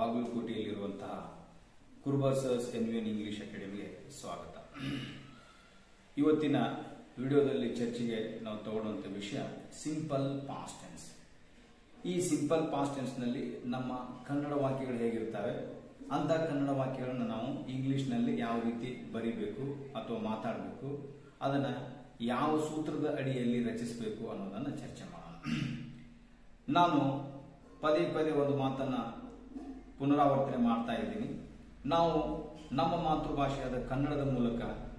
ಬಾಗಲಕೋಟೆಯಲ್ಲಿರುವಂತಹ ಕುರ್ಬಾಸಸ್ ಎನ್ವಿಎನ್ English ಅಕಾಡೆಮಿಗೆ ಸ್ವಾಗತ ಇವತ್ತಿನ ವಿಡಿಯೋದಲ್ಲಿ ಚರ್ಚೆಗೆ ನಾವು ತಗೊಳ್ಳುವಂಥ ವಿಷಯ ಸಿಂಪಲ್ ಪಾಸ್ಟ್ ಟೆನ್ಸ್ ಈ ಸಿಂಪಲ್ ಪಾಸ್ಟ್ ಟೆನ್ಸ್ನಲ್ಲಿ ನಮ್ಮ ಕನ್ನಡ ವಾಕ್ಯಗಳು ಹೇಗಿರ್ತವೆ ಅಂತ ಕನ್ನಡ ವಾಕ್ಯಗಳನ್ನು ನಾವು ಇಂಗ್ಲಿಷ್ನಲ್ಲಿ ಯಾವ ರೀತಿ ಬರಿಬೇಕು ಅಥವಾ ಮಾತಾಡಬೇಕು ಅದನ್ನ ಯಾವ ಸೂತ್ರದ ಅಡಿಯಲ್ಲಿ ರಚಿಸಬೇಕು ಅನ್ನೋದನ್ನ ಚರ್ಚೆ ಮಾಡೋಣ ನಾನು ಪದೇ ಪದೇ ಒಂದು ಮಾತನ್ನ ಪುನರಾವರ್ತನೆ ಮಾಡ್ತಾ ಇದ್ದೀನಿ ನಾವು ನಮ್ಮ ಮಾತೃಭಾಷೆಯಾದ ಕನ್ನಡದ ಮೂಲಕ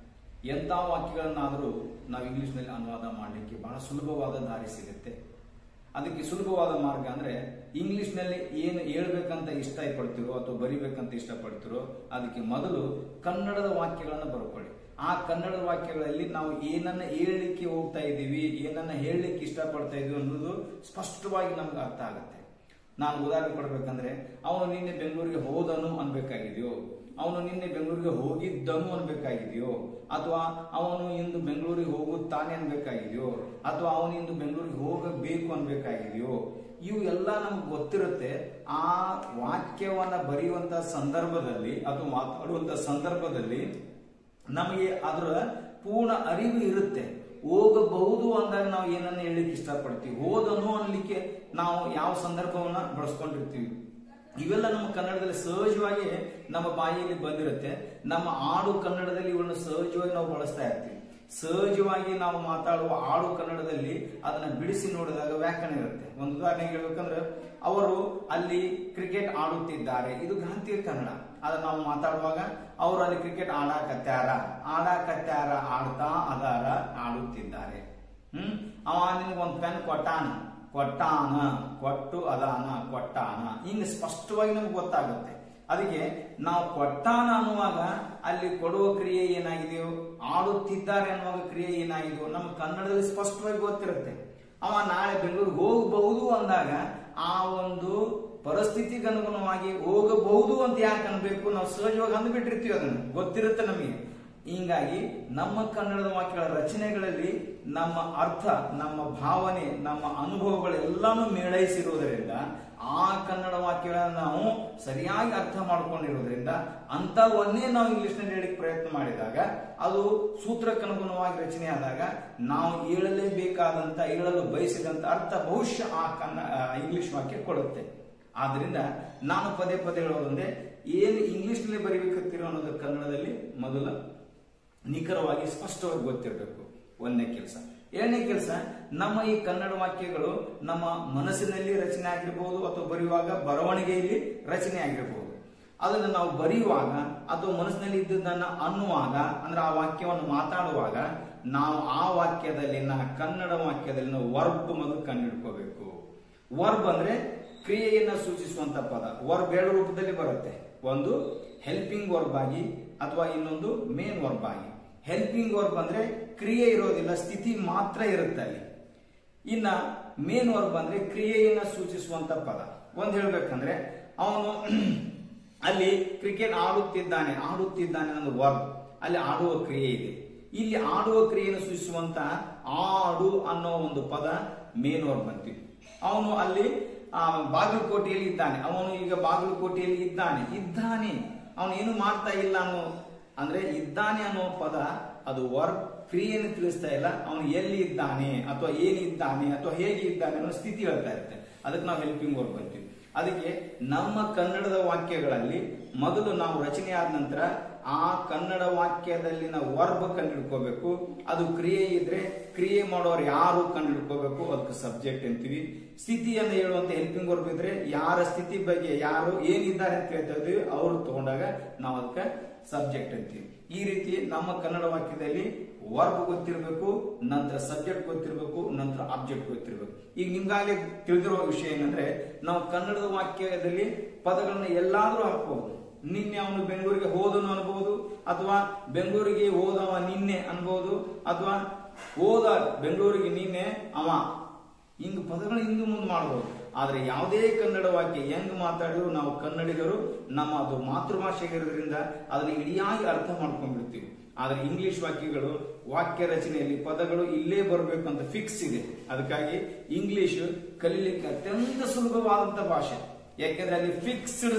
ಎಂಥ ವಾಕ್ಯಗಳನ್ನಾದರೂ ನಾವು ಇಂಗ್ಲಿಷ್ನಲ್ಲಿ ಅನುವಾದ ಮಾಡಲಿಕ್ಕೆ ಬಹಳ ಸುಲಭವಾದ ದಾರಿ ಸಿಗುತ್ತೆ ಅದಕ್ಕೆ ಸುಲಭವಾದ ಮಾರ್ಗ ಅಂದ್ರೆ ಇಂಗ್ಲಿಷ್ನಲ್ಲಿ ಏನು ಹೇಳ್ಬೇಕಂತ ಇಷ್ಟ ಪಡ್ತಿರೋ ಅಥವಾ ಬರಿಬೇಕಂತ ಇಷ್ಟಪಡ್ತಿರೋ ಅದಕ್ಕೆ ಮೊದಲು ಕನ್ನಡದ ವಾಕ್ಯಗಳನ್ನ ಬರ್ಕೊಳ್ಳಿ ಆ ಕನ್ನಡದ ವಾಕ್ಯಗಳಲ್ಲಿ ನಾವು ಏನನ್ನ ಹೇಳಲಿಕ್ಕೆ ಹೋಗ್ತಾ ಇದ್ದೀವಿ ಏನನ್ನ ಹೇಳಲಿಕ್ಕೆ ಇಷ್ಟಪಡ್ತಾ ಇದೀವಿ ಅನ್ನೋದು ಸ್ಪಷ್ಟವಾಗಿ ನಮ್ಗೆ ಅರ್ಥ ಆಗುತ್ತೆ ನಾನು ಉದಾಹರಣೆ ಕೊಡ್ಬೇಕಂದ್ರೆ ಅವನು ನಿನ್ನೆ ಬೆಂಗಳೂರಿಗೆ ಹೋದನು ಅನ್ಬೇಕಾಗಿದೆಯೋ ಅವನು ನಿನ್ನೆ ಬೆಂಗಳೂರಿಗೆ ಹೋಗಿದ್ದನು ಅನ್ಬೇಕಾಗಿದೆಯೋ ಅಥವಾ ಅವನು ಇಂದು ಬೆಂಗಳೂರಿಗೆ ಹೋಗುತ್ತಾನೆ ಅನ್ಬೇಕಾಗಿದೆಯೋ ಅಥವಾ ಅವನು ಇಂದು ಬೆಂಗಳೂರಿಗೆ ಹೋಗಬೇಕು ಅನ್ಬೇಕಾಗಿದೆಯೋ ಇವು ಎಲ್ಲ ನಮ್ಗೆ ಗೊತ್ತಿರುತ್ತೆ ಆ ವಾಕ್ಯವನ್ನ ಬರೆಯುವಂತ ಸಂದರ್ಭದಲ್ಲಿ ಅಥವಾ ಮಾತಾಡುವಂತ ಸಂದರ್ಭದಲ್ಲಿ ನಮಗೆ ಅದರ ಪೂರ್ಣ ಅರಿವು ಇರುತ್ತೆ ಹೋಗಬಹುದು ಅಂದಾಗ ನಾವು ಏನನ್ನ ಹೇಳಲಿಕ್ಕೆ ಇಷ್ಟಪಡ್ತೀವಿ ಹೋದನು ಅನ್ಲಿಕ್ಕೆ ನಾವು ಯಾವ ಸಂದರ್ಭವನ್ನ ಬಳಸ್ಕೊಂಡಿರ್ತೀವಿ ಇವೆಲ್ಲ ನಮ್ಮ ಕನ್ನಡದಲ್ಲಿ ಸಹಜವಾಗಿ ನಮ್ಮ ಬಾಯಿಯಲ್ಲಿ ಬಂದಿರುತ್ತೆ ನಮ್ಮ ಆಡು ಕನ್ನಡದಲ್ಲಿ ಇವನ್ನು ಸಹಜವಾಗಿ ನಾವು ಬಳಸ್ತಾ ಇರ್ತೀವಿ ಸಹಜವಾಗಿ ನಾವು ಮಾತಾಡುವ ಆಡು ಕನ್ನಡದಲ್ಲಿ ಅದನ್ನ ಬಿಡಿಸಿ ನೋಡಿದಾಗ ವ್ಯಾಕರಣ ಇರುತ್ತೆ ಒಂದು ಉದಾಹರಣೆ ಹೇಳ್ಬೇಕಂದ್ರೆ ಅವರು ಅಲ್ಲಿ ಕ್ರಿಕೆಟ್ ಆಡುತ್ತಿದ್ದಾರೆ ಇದು ಗ್ರಾಂಥಿಕ ಕನ್ನಡ ಅದನ್ನ ನಾವು ಮಾತಾಡುವಾಗ ಅವರು ಅಲ್ಲಿ ಕ್ರಿಕೆಟ್ ಆಡಾಕತ್ಯಾರ ಆಡಾಕತ್ಯಾರ ಆಡ್ತಾ ಅದಾರ ಆಡುತ್ತಿದ್ದಾರೆ ಹ್ಮ್ ಅವ ನಿನಗೊಂದು ಪೆನ್ ಕೊಟ್ಟಾನ ಕೊಟ್ಟಾನ ಕೊಟ್ಟು ಅದಾನ ಕೊಟ್ಟಾನ ಹಿಂಗೆ ಸ್ಪಷ್ಟವಾಗಿ ನಮ್ಗೆ ಗೊತ್ತಾಗುತ್ತೆ ಅದಕ್ಕೆ ನಾವು ಕೊಟ್ಟಾನ ಅನ್ನುವಾಗ ಅಲ್ಲಿ ಕೊಡುವ ಕ್ರಿಯೆ ಏನಾಗಿದೆಯೋ ಆಡುತ್ತಿದ್ದಾರೆ ಅನ್ನುವಾಗ ಕ್ರಿಯೆ ಏನಾಗಿದೆಯೋ ನಮ್ಮ ಕನ್ನಡದಲ್ಲಿ ಸ್ಪಷ್ಟವಾಗಿ ಗೊತ್ತಿರುತ್ತೆ ಅವ ನಾಳೆ ಬೆಂಗಳೂರಿಗೆ ಹೋಗಬಹುದು ಅಂದಾಗ ಆ ಒಂದು ಪರಿಸ್ಥಿತಿಗೆ ಅನುಗುಣವಾಗಿ ಹೋಗಬಹುದು ಅಂತ ಯಾಕೆ ಅನ್ಬೇಕು ನಾವು ಸಹಜವಾಗಿ ಅಂದ್ಬಿಟ್ಟಿರ್ತೀವಿ ಅದನ್ನು ಗೊತ್ತಿರುತ್ತೆ ನಮಗೆ ಹಿಂಗಾಗಿ ನಮ್ಮ ಕನ್ನಡದ ವಾಕ್ಯಗಳ ರಚನೆಗಳಲ್ಲಿ ನಮ್ಮ ಅರ್ಥ ನಮ್ಮ ಭಾವನೆ ನಮ್ಮ ಅನುಭವಗಳೆಲ್ಲಾನು ಮೇಳೈಸಿರುವುದರಿಂದ ಆ ಕನ್ನಡ ವಾಕ್ಯಗಳನ್ನು ನಾವು ಸರಿಯಾಗಿ ಅರ್ಥ ಮಾಡ್ಕೊಂಡಿರೋದ್ರಿಂದ ಅಂತವನ್ನೇ ನಾವು ಇಂಗ್ಲಿಷ್ ನಲ್ಲಿ ಹೇಳಿಕ್ ಪ್ರಯತ್ನ ಮಾಡಿದಾಗ ಅದು ಸೂತ್ರಕ್ಕನುಗುಣವಾಗಿ ರಚನೆ ಆದಾಗ ನಾವು ಹೇಳಲೇಬೇಕಾದಂತ ಹೇಳಲು ಬಯಸಿದಂತ ಅರ್ಥ ಬಹುಶಃ ಆ ಕನ್ನ ಇಂಗ್ಲಿಷ್ ವಾಕ್ಯ ಕೊಡುತ್ತೆ ಆದ್ರಿಂದ ನಾನು ಪದೇ ಪದೇ ಹೇಳೋದಂದ್ರೆ ಏನು ಇಂಗ್ಲಿಷ್ ನಲ್ಲಿ ಬರೀಬೇಕಂತಿರೋ ಅನ್ನೋದು ಕನ್ನಡದಲ್ಲಿ ಮೊದಲ ನಿಖರವಾಗಿ ಸ್ಪಷ್ಟವಾಗಿ ಗೊತ್ತಿರಬೇಕು ಒಂದನೇ ಕೆಲಸ ಎರಡನೇ ಕೆಲಸ ನಮ್ಮ ಈ ಕನ್ನಡ ವಾಕ್ಯಗಳು ನಮ್ಮ ಮನಸ್ಸಿನಲ್ಲಿ ರಚನೆ ಆಗಿರಬಹುದು ಅಥವಾ ಬರೆಯುವಾಗ ಬರವಣಿಗೆಯಲ್ಲಿ ರಚನೆ ಆಗಿರಬಹುದು ಅದನ್ನು ನಾವು ಬರೆಯುವಾಗ ಅಥವಾ ಮನಸ್ಸಿನಲ್ಲಿ ಇದ್ದದನ್ನ ಅನ್ನುವಾಗ ಅಂದ್ರೆ ಆ ವಾಕ್ಯವನ್ನು ಮಾತಾಡುವಾಗ ನಾವು ಆ ವಾಕ್ಯದಲ್ಲಿನ ಕನ್ನಡ ವಾಕ್ಯದಲ್ಲಿನ ವರ್ಬ್ ಮೊದಲು ಕಂಡುಹಿಡ್ಕೋಬೇಕು ವರ್ಬ್ ಅಂದ್ರೆ ಕ್ರಿಯೆಯನ್ನ ಸೂಚಿಸುವಂತ ಪದ ವರ್ಬ್ ಎರಡು ರೂಪದಲ್ಲಿ ಬರುತ್ತೆ ಒಂದು ಹೆಲ್ಪಿಂಗ್ ವರ್ಬ್ ಆಗಿ ಅಥವಾ ಇನ್ನೊಂದು ಮೇನ್ ವರ್ಬ್ ಆಗಿ ಹೆಲ್ಪಿಂಗ್ ವರ್ಬ್ ಅಂದ್ರೆ ಕ್ರಿಯೆ ಇರೋದಿಲ್ಲ ಸ್ಥಿತಿ ಮಾತ್ರ ಇರುತ್ತೆ ಅಲ್ಲಿ ಇನ್ನ ಮೇನ್ ವರ್ಬ್ ಅಂದ್ರೆ ಕ್ರಿಯೆಯನ್ನ ಸೂಚಿಸುವಂತ ಪದ ಒಂದ್ ಹೇಳ್ಬೇಕಂದ್ರೆ ಅವನು ಅಲ್ಲಿ ಕ್ರಿಕೆಟ್ ಆಡುತ್ತಿದ್ದಾನೆ ಆಡುತ್ತಿದ್ದಾನೆ ಅನ್ನೋದು ವರ್ಬ್ ಅಲ್ಲಿ ಆಡುವ ಕ್ರಿಯೆ ಇದೆ ಇಲ್ಲಿ ಆಡುವ ಕ್ರಿಯೆಯನ್ನು ಸೂಚಿಸುವಂತ ಆಡು ಅನ್ನೋ ಒಂದು ಪದ ಮೇನ್ ವರ್ಬ್ ಅಂತೀವಿ ಅವನು ಅಲ್ಲಿ ಬಾಗಲಕೋಟೆಯಲ್ಲಿ ಇದ್ದಾನೆ ಅವನು ಈಗ ಬಾಗಲಕೋಟೆಯಲ್ಲಿ ಇದ್ದಾನೆ ಇದ್ದಾನೆ ಅವನು ಏನು ಮಾಡ್ತಾ ಇಲ್ಲ ಅನ್ನೋ ಅಂದ್ರೆ ಇದ್ದಾನೆ ಅನ್ನೋ ಪದ ಅದು ವರ್ಕ್ ಕ್ರಿಯೆಯನ್ನು ತಿಳಿಸ್ತಾ ಇಲ್ಲ ಅವನು ಎಲ್ಲಿ ಇದ್ದಾನೆ ಅಥವಾ ಏನಿದ್ದಾನೆ ಅಥವಾ ಹೇಗೆ ಇದ್ದಾನೆ ಅನ್ನೋ ಸ್ಥಿತಿ ಹೇಳ್ತಾ ಇರುತ್ತೆ ಅದಕ್ಕೆ ನಾವು ಹೆಲ್ಪಿಂಗ್ ವರ್ಕ್ ಅಂತೀವಿ ಅದಕ್ಕೆ ನಮ್ಮ ಕನ್ನಡದ ವಾಕ್ಯಗಳಲ್ಲಿ ಮೊದಲು ನಾವು ರಚನೆ ಆದ ನಂತರ ಆ ಕನ್ನಡ ವಾಕ್ಯದಲ್ಲಿನ ವರ್ಬ್ ಕಂಡುಹಿಡ್ಕೋಬೇಕು ಅದು ಕ್ರಿಯೆ ಇದ್ರೆ ಕ್ರಿಯೆ ಮಾಡೋರು ಯಾರು ಕಂಡುಹಿಡ್ಕೋಬೇಕು ಅದಕ್ಕೆ ಸಬ್ಜೆಕ್ಟ್ ಅಂತೀವಿ ಸ್ಥಿತಿಯನ್ನು ಹೇಳುವಂತ ಹೆಲ್ಪಿಂಗ್ ವರ್ಬ್ ಇದ್ರೆ ಯಾರ ಸ್ಥಿತಿ ಬಗ್ಗೆ ಯಾರು ಏನಿದ್ದಾರೆ ಅಂತ ಕೇಳ್ತಾ ಇದೀವಿ ಅವ್ರು ತಗೊಂಡಾಗ ನಾವು ಅದಕ್ಕೆ ಸಬ್ಜೆಕ್ಟ್ ಅಂತೀವಿ ಈ ರೀತಿ ನಮ್ಮ ಕನ್ನಡ ವಾಕ್ಯದಲ್ಲಿ ವರ್ಬ್ ಗೊತ್ತಿರಬೇಕು ನಂತರ ಸಬ್ಜೆಕ್ಟ್ ಗೊತ್ತಿರಬೇಕು ನಂತರ ಆಬ್ಜೆಕ್ಟ್ ಗೊತ್ತಿರಬೇಕು ಈಗ ನಿಮ್ಗಾಗಲೇ ತಿಳಿದಿರುವ ವಿಷಯ ಏನಂದ್ರೆ ನಾವು ಕನ್ನಡದ ವಾಕ್ಯದಲ್ಲಿ ಪದಗಳನ್ನ ಎಲ್ಲಾದ್ರೂ ಹಾಕಬಹುದು ನಿನ್ನೆ ಅವನು ಬೆಂಗಳೂರಿಗೆ ಹೋದನು ಅನ್ಬಹುದು ಅಥವಾ ಬೆಂಗಳೂರಿಗೆ ಹೋದವ ನಿನ್ನೆ ಅನ್ಬಹುದು ಅಥವಾ ಹೋದ ಬೆಂಗಳೂರಿಗೆ ನಿನ್ನೆ ಅವ ಹಿಂಗ್ ಪದಗಳು ಹಿಂದು ಮುಂದೆ ಮಾಡಬಹುದು ಆದ್ರೆ ಯಾವುದೇ ಕನ್ನಡ ವಾಕ್ಯ ಹೆಂಗ್ ಮಾತಾಡಿದ್ರು ನಾವು ಕನ್ನಡಿಗರು ನಮ್ಮ ಅದು ಮಾತೃಭಾಷೆ ಇರೋದ್ರಿಂದ ಅದನ್ನ ಇಡಿಯಾಗಿ ಅರ್ಥ ಮಾಡ್ಕೊಂಡ್ಬಿಡ್ತೀವಿ ಆದ್ರೆ ಇಂಗ್ಲಿಷ್ ವಾಕ್ಯಗಳು ವಾಕ್ಯ ರಚನೆಯಲ್ಲಿ ಪದಗಳು ಇಲ್ಲೇ ಬರಬೇಕು ಅಂತ ಫಿಕ್ಸ್ ಇದೆ ಅದಕ್ಕಾಗಿ ಇಂಗ್ಲಿಷ್ ಕಲೀಲಿಕ್ಕೆ ಅತ್ಯಂತ ಸುಲಭವಾದಂತ ಭಾಷೆ ಯಾಕೆಂದ್ರೆ ಅಲ್ಲಿ ಫಿಕ್ಸ್ಡ್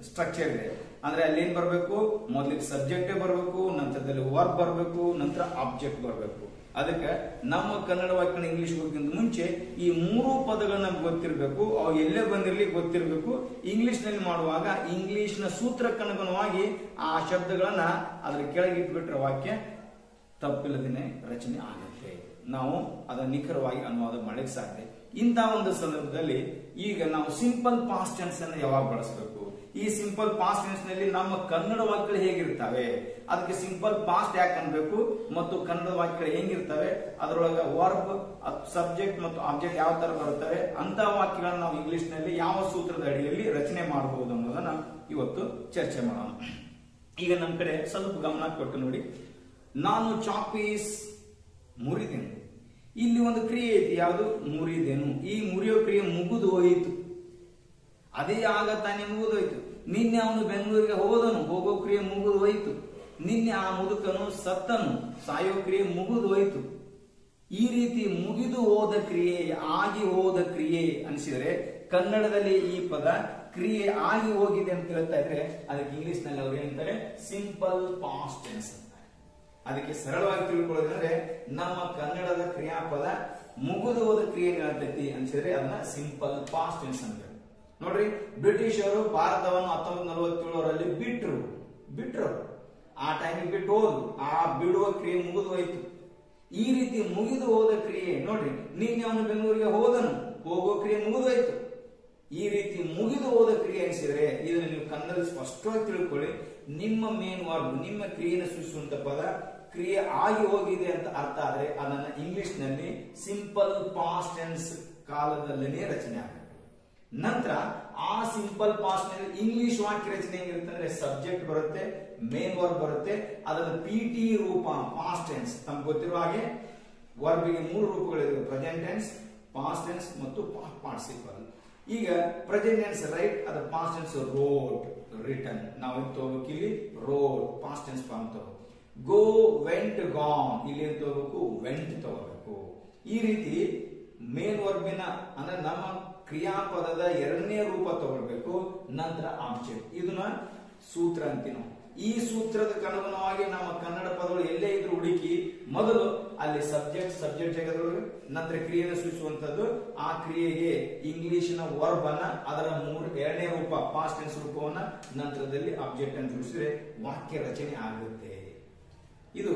ಸ್ಟ್ರಕ್ಚರ್ ಇದೆ ಅಂದ್ರೆ ಅಲ್ಲಿ ಏನ್ ಬರಬೇಕು ಮೊದಲಿಗೆ ಸಬ್ಜೆಕ್ಟ್ ಬರಬೇಕು ನಂತರದಲ್ಲಿ ವರ್ಬ್ ಬರಬೇಕು ನಂತರ ಆಬ್ಜೆಕ್ಟ್ ಬರಬೇಕು ಅದಕ್ಕೆ ನಮ್ಮ ಕನ್ನಡ ವಾಕ್ಯನ ಇಂಗ್ಲಿಷ್ ಹೋಗಿಂತ ಮುಂಚೆ ಈ ಮೂರು ಪದಗಳು ನಮ್ಗೆ ಗೊತ್ತಿರಬೇಕು ಅವು ಎಲ್ಲೇ ಬಂದಿರಲಿ ಗೊತ್ತಿರಬೇಕು ಇಂಗ್ಲಿಷ್ ನಲ್ಲಿ ಮಾಡುವಾಗ ಇಂಗ್ಲಿಷ್ ನ ಸೂತ್ರಕ್ಕನುಗುಣವಾಗಿ ಆ ಶಬ್ದಗಳನ್ನ ಅದ್ರ ಕೆಳಗೆ ಇಟ್ಬಿಟ್ರೆ ವಾಕ್ಯ ತಪ್ಪಿಲ್ಲದೇನೆ ರಚನೆ ಆಗುತ್ತೆ ನಾವು ಅದನ್ನ ನಿಖರವಾಗಿ ಅನುವಾದ ಮಾಡಲಿಕ್ಕೆ ಸಾಧ್ಯ ಇಂಥ ಒಂದು ಸಂದರ್ಭದಲ್ಲಿ ಈಗ ನಾವು ಸಿಂಪಲ್ ಪಾಸ್ಟ್ ಟೆನ್ಸ್ ಅನ್ನು ಯಾವಾಗ ಬಳಸಬೇಕು ಈ ಸಿಂಪಲ್ ಪಾಸ್ಟ್ ಟೆನ್ಸ್ ನಲ್ಲಿ ನಮ್ಮ ಕನ್ನಡ ವಾಕ್ಯಗಳು ಹೇಗಿರ್ತವೆ ಅದಕ್ಕೆ ಸಿಂಪಲ್ ಪಾಸ್ಟ್ ಯಾಕೆ ಅನ್ಬೇಕು ಮತ್ತು ಕನ್ನಡ ವಾಕ್ಯಗಳು ಹೆಂಗಿರ್ತವೆ ಅದರೊಳಗೆ ವರ್ಬ್ ಸಬ್ಜೆಕ್ಟ್ ಮತ್ತು ಆಬ್ಜೆಕ್ಟ್ ಯಾವ ತರ ಬರುತ್ತವೆ ಅಂತ ವಾಕ್ಯಗಳನ್ನ ನಾವು ಇಂಗ್ಲಿಷ್ ನಲ್ಲಿ ಯಾವ ಸೂತ್ರದ ಅಡಿಯಲ್ಲಿ ರಚನೆ ಮಾಡಬಹುದು ಅನ್ನೋದನ್ನ ಇವತ್ತು ಚರ್ಚೆ ಮಾಡೋಣ ಈಗ ನಮ್ಮ ಕಡೆ ಸ್ವಲ್ಪ ಗಮನ ಕೊಟ್ಟು ನೋಡಿ ನಾನು ಚಾಪೀಸ್ ಮುರಿದೆನು ಇಲ್ಲಿ ಒಂದು ಕ್ರಿಯೆ ಐತಿ ಯಾವುದು ಮುರಿದೆನು ಈ ಮುರಿಯೋ ಕ್ರಿಯೆ ಮುಗಿದು ಹೋಯಿತು ಅದೇ ಆಗ ತಾನೇ ಮುಗಿದೋಯ್ತು ನಿನ್ನೆ ಅವನು ಬೆಂಗಳೂರಿಗೆ ಹೋದನು ಹೋಗೋ ಕ್ರಿಯೆ ಮುಗಿದು ಹೋಯಿತು ನಿನ್ನೆ ಆ ಮುದುಕನು ಸತ್ತನು ಸಾಯೋ ಕ್ರಿಯೆ ಮುಗಿದು ಹೋಯಿತು ಈ ರೀತಿ ಮುಗಿದು ಹೋದ ಕ್ರಿಯೆ ಆಗಿ ಹೋದ ಕ್ರಿಯೆ ಅನಿಸಿದರೆ ಕನ್ನಡದಲ್ಲಿ ಈ ಪದ ಕ್ರಿಯೆ ಆಗಿ ಹೋಗಿದೆ ಅಂತ ಹೇಳ್ತಾ ಇದ್ರೆ ಅದಕ್ಕೆ ಇಂಗ್ಲಿಷ್ ನಲ್ಲಿ ಅವ್ರು ಏನಂತಾರೆ ಸಿಂಪಲ್ ಪಾಸ್ಟ್ ಟೆನ್ಸ್ ಅಂತಾರೆ ಅದಕ್ಕೆ ಸರಳವಾಗಿ ತಿಳ್ಕೊಳ್ಳೋದಂದ್ರೆ ನಮ್ಮ ಕನ್ನಡದ ಕ್ರಿಯಾಪದ ಮುಗಿದು ಹೋದ ಕ್ರಿಯೆ ಹೇಳ್ತೈತಿ ಅನ್ಸಿದ್ರೆ ಅದನ್ನ ಸಿಂಪಲ್ ಪಾಸ್ಟ್ ಟೆನ್ಸ್ ಅಂತ ನೋಡ್ರಿ ಬ್ರಿಟಿಷರು ಭಾರತವನ್ನು ಹತ್ತೊಂಬತ್ತು ನಲವತ್ತೇಳರಲ್ಲಿ ಬಿಟ್ರು ಬಿಟ್ರು ಆ ಟೈಮಿಗೆ ಬಿಟ್ಟು ಹೋದ್ರು ಆ ಬಿಡುವ ಕ್ರಿಯೆ ಮುಗಿದು ಹೋಯ್ತು ಈ ರೀತಿ ಮುಗಿದು ಹೋದ ಕ್ರಿಯೆ ನೋಡ್ರಿ ನಿನ್ನೆ ಅವನು ಬೆಂಗಳೂರಿಗೆ ಹೋದನು ಹೋಗೋ ಕ್ರಿಯೆ ಮುಗಿದು ಹೋಯ್ತು ಈ ರೀತಿ ಮುಗಿದು ಹೋದ ಕ್ರಿಯೆ ಅನಿಸಿದ್ರೆ ಇದನ್ನು ನೀವು ಕನ್ನಡದಲ್ಲಿ ಸ್ಪಷ್ಟವಾಗಿ ತಿಳ್ಕೊಳ್ಳಿ ನಿಮ್ಮ ಮೇನ್ ವರ್ಬ್ ನಿಮ್ಮ ಕ್ರಿಯೆನ ಸೂಚಿಸುವಂತ ಪದ ಕ್ರಿಯೆ ಆಗಿ ಹೋಗಿದೆ ಅಂತ ಅರ್ಥ ಆದ್ರೆ ಅದನ್ನ ಇಂಗ್ಲಿಷ್ ನಲ್ಲಿ ಸಿಂಪಲ್ ಪಾಸ್ಟ್ ಟೆನ್ಸ್ ಕಾಲದಲ್ಲೇ ರಚನೆ ಆಗಬೇಕು ನಂತರ ಆ ಸಿಂಪಲ್ ಪಾಸ್ಟ್ ನಲ್ಲಿ ಇಂಗ್ಲಿಷ್ ವಾಕ್ಯ ರಚನೆ ಹೆಂಗಿರುತ್ತೆ ಅಂದ್ರೆ ಸಬ್ಜೆಕ್ಟ್ ಬರುತ್ತೆ ಮೇನ್ ವರ್ಬ್ ಬರುತ್ತೆ ಅದರ ಪಿ ಟಿ ರೂಪ ಪಾಸ್ಟ್ ಟೆನ್ಸ್ ತಮ್ಗೆ ಗೊತ್ತಿರುವ ಹಾಗೆ ವರ್ಬಿಗೆ ಮೂರು ರೂಪಗಳಿವೆ ಪ್ರೆಸೆಂಟ್ ಟೆನ್ಸ್ ಪಾಸ್ಟ್ ಟೆನ್ಸ್ ಮತ್ತು ಪಾರ್ಟಿಸಿಪಲ್ ಈಗ ಪ್ರೆಸೆಂಟ್ ಟೆನ್ಸ್ ರೈಟ್ ಅದರ ಪಾಸ್ಟ್ ಟೆನ್ಸ್ ರೋಡ್ ರಿಟರ್ನ್ ನಾವು ತಗೋಬೇಕು ಇಲ್ಲಿ ರೋಡ್ ಪಾಸ್ಟ್ ಟೆನ್ಸ್ ಫಾರ್ಮ್ ತಗೋ ಗೋ ವೆಂಟ್ ಗಾನ್ ಇಲ್ಲಿ ಏನ್ ತಗೋಬೇಕು ವೆಂಟ್ ತಗೋಬೇಕು ಈ ರೀತಿ ಮೇನ್ ವರ್ಬಿನ ಅಂದ್ರೆ ನಮ್ಮ ಕ್ರಿಯಾಪದದ ಎರಡನೇ ರೂಪ ತಗೊಳ್ಬೇಕು ನಂತರ ಆಬ್ಜೆಕ್ಟ್ ಇದನ್ನ ಸೂತ್ರ ಅಂತೀವಿ ನಾವು ಈ ಸೂತ್ರದ ಅನುಗುಣವಾಗಿ ನಮ್ಮ ಕನ್ನಡ ಪದಗಳು ಎಲ್ಲೇ ಇದ್ರು ಹುಡುಕಿ ಮೊದಲು ಅಲ್ಲಿ ಸಬ್ಜೆಕ್ಟ್ ಸಬ್ಜೆಕ್ಟ್ ಜಗದೊಳಗೆ ನಂತರ ಕ್ರಿಯೆಯನ್ನು ಸೂಚಿಸುವಂತದ್ದು ಆ ಕ್ರಿಯೆಗೆ ಇಂಗ್ಲಿಶಿನ ವರ್ಬ್ ಅನ್ನ ಅದರ ಮೂರು ಎರಡನೇ ರೂಪ ಪಾಸ್ಟ್ ಟೆನ್ಸ್ ರೂಪವನ್ನ ನಂತರದಲ್ಲಿ ಆಬ್ಜೆಕ್ಟ್ ಅಂತ ಜೋಡಿಸಿದ್ರೆ ವಾಕ್ಯ ರಚನೆ ಆಗುತ್ತೆ ಇದು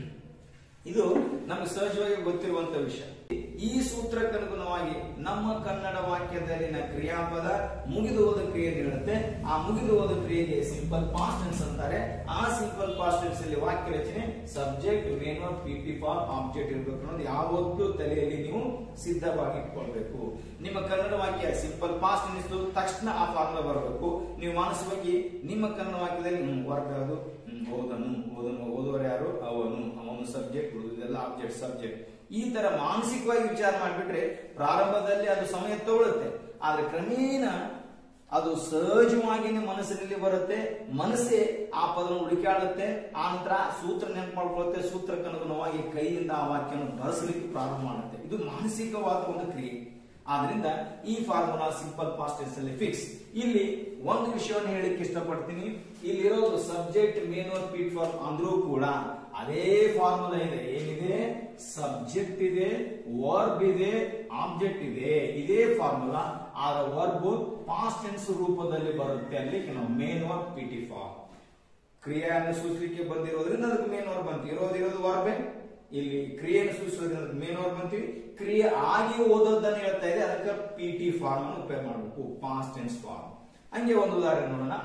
ಇದು ನಮ್ಗೆ ಸಹಜವಾಗಿ ಗೊತ್ತಿರುವಂತ ವಿಷಯ ಈ ಸೂತ್ರಕ್ಕನುಗುಣವಾಗಿ ನಮ್ಮ ಕನ್ನಡ ವಾಕ್ಯದಲ್ಲಿನ ಕ್ರಿಯಾಪದ ಮುಗಿದು ಹೋದ ಕ್ರಿಯೆ ಹೇಳುತ್ತೆ ಆ ಮುಗಿದು ಹೋದ ಕ್ರಿಯೆಗೆ ಸಿಂಪಲ್ ಪಾಸ್ಟ್ ಟೆನ್ಸ್ ಅಂತಾರೆ ಆ ಸಿಂಪಲ್ ಪಾಸ್ಟ್ ಟೆನ್ಸ್ ಅಲ್ಲಿ ವಾಕ್ಯ ರಚನೆ subject main P P form object ಇರಬೇಕು ಅನ್ನೋದು ಯಾವತ್ತೂ ತಲೆಯಲ್ಲಿ ನೀವು ಸಿದ್ಧವಾಗಿ ಇಟ್ಕೊಳ್ಬೇಕು ನಿಮ್ಮ ಕನ್ನಡ ವಾಕ್ಯ ಸಿಂಪಲ್ ಪಾಸ್ಟ್ ಟೆನ್ಸ್ ತಕ್ಷಣ ಆ ಫಾರ್ಮುಲಾ ಬರಬೇಕು ನೀವು ಮಾನಸಿಕವಾಗಿ ನಿಮ್ಮ ಕನ್ನಡ ವಾಕ್ಯದಲ್ಲಿ ವರ್ಗ ಯಾವುದು ಓದನು ಓದನು ಓದುವರು ಯಾರು ಅವನು ಅವನು ಸಬ್ಜೆಕ್ಟ್ ಉಳಿದೆಲ್ಲ ಆಬ್ಜೆಕ್ಟ್ ಸಬ್ಜೆಕ್ಟ್ ಈ ತರ ಮಾನಸಿಕವಾಗಿ ವಿಚಾರ ಮಾಡಿಬಿಟ್ರೆ ಪ್ರಾರಂಭದಲ್ಲಿ ಅದು ಸಮಯ ತಗೊಳುತ್ತೆ ಆದ್ರೆ ಕ್ರಮೇಣ ಅದು ಸಹಜವಾಗಿನೇ ಮನಸ್ಸಿನಲ್ಲಿ ಬರುತ್ತೆ ಮನಸ್ಸೇ ಆ ಪದವನ್ನು ಹುಡುಕಾಡುತ್ತೆ ಆ ನಂತರ ಸೂತ್ರ ನೆನಪು ಮಾಡ್ಕೊಳ್ಳುತ್ತೆ ಸೂತ್ರಕ್ಕನುಗುಣವಾಗಿ ಕೈಯಿಂದ ಆ ವಾಕ್ಯವನ್ನು ಬಳಸಲಿಕ್ಕೆ ಪ್ರಾರಂಭ ಮಾಡುತ್ತೆ ಇದು ಮಾನಸಿಕವಾದ ಒಂದು ಕ್ರಿಯೆ ಆದ್ರಿಂದ ಈ ಫಾರ್ಮುಲಾ ಸಿಂಪಲ್ ಪಾಸ್ಟ್ ಟೆನ್ಸ್ ಅಲ್ಲಿ ಫಿಕ್ಸ್ ಇಲ್ಲಿ ಒಂದು ವಿಷಯವನ್ನು ಹೇಳಿಕ್ಕೆ ಇಷ್ಟಪಡ್ತೀನಿ ಇಲ್ಲಿರೋದು subject main verb P T form ಅಂದ್ರೂ ಕೂಡ ಅದೇ ಫಾರ್ಮುಲಾ ಇದೆ ಏನಿದೆ ಸಬ್ಜೆಕ್ಟ್ ಇದೆ ವರ್ಬ್ ಇದೆ ಆಬ್ಜೆಕ್ಟ್ ಇದೆ ಇದೇ ಫಾರ್ಮುಲಾ ಆದ ವರ್ಬ್ ಪಾಸ್ಟ್ ಟೆನ್ಸ್ ರೂಪದಲ್ಲಿ ಬರುತ್ತೆ ಅಲ್ಲಿ ನಾವು main verb P T form ಕ್ರಿಯೆಯನ್ನು ಸೂಚಿಸಲಿಕ್ಕೆ ಬಂದಿರೋದ್ರಿಂದ ಅದಕ್ಕೆ ಮೇನ್ ವರ್ಬ್ ಅಂತ ಇರೋದಿರೋದು ವರ್ಬೆ ಇಲ್ಲಿ ಕ್ರಿಯೆಯನ್ನು ಸೂಚಿಸೋದ್ರಿಂದ ಮೇನ್ ವರ್ಬ್ ಅಂತೀವಿ ಕ್ರಿಯೆ ಆಗಿ ಓದೋದನ್ನ ಹೇಳ್ತಾ ಇದೆ ಅದಕ್ಕೆ ಪಿ ಟಿ ಫಾರ್ಮ್ ಅನ್ನು ಉಪಯೋಗ ಮಾಡಬೇಕು ಪಾಸ್ಟ್ ಟೆನ್ಸ್ ಫಾರ್ಮ್ ಹಂಗೆ ಒಂದು ಉದಾಹರಣೆ ನೋಡೋಣ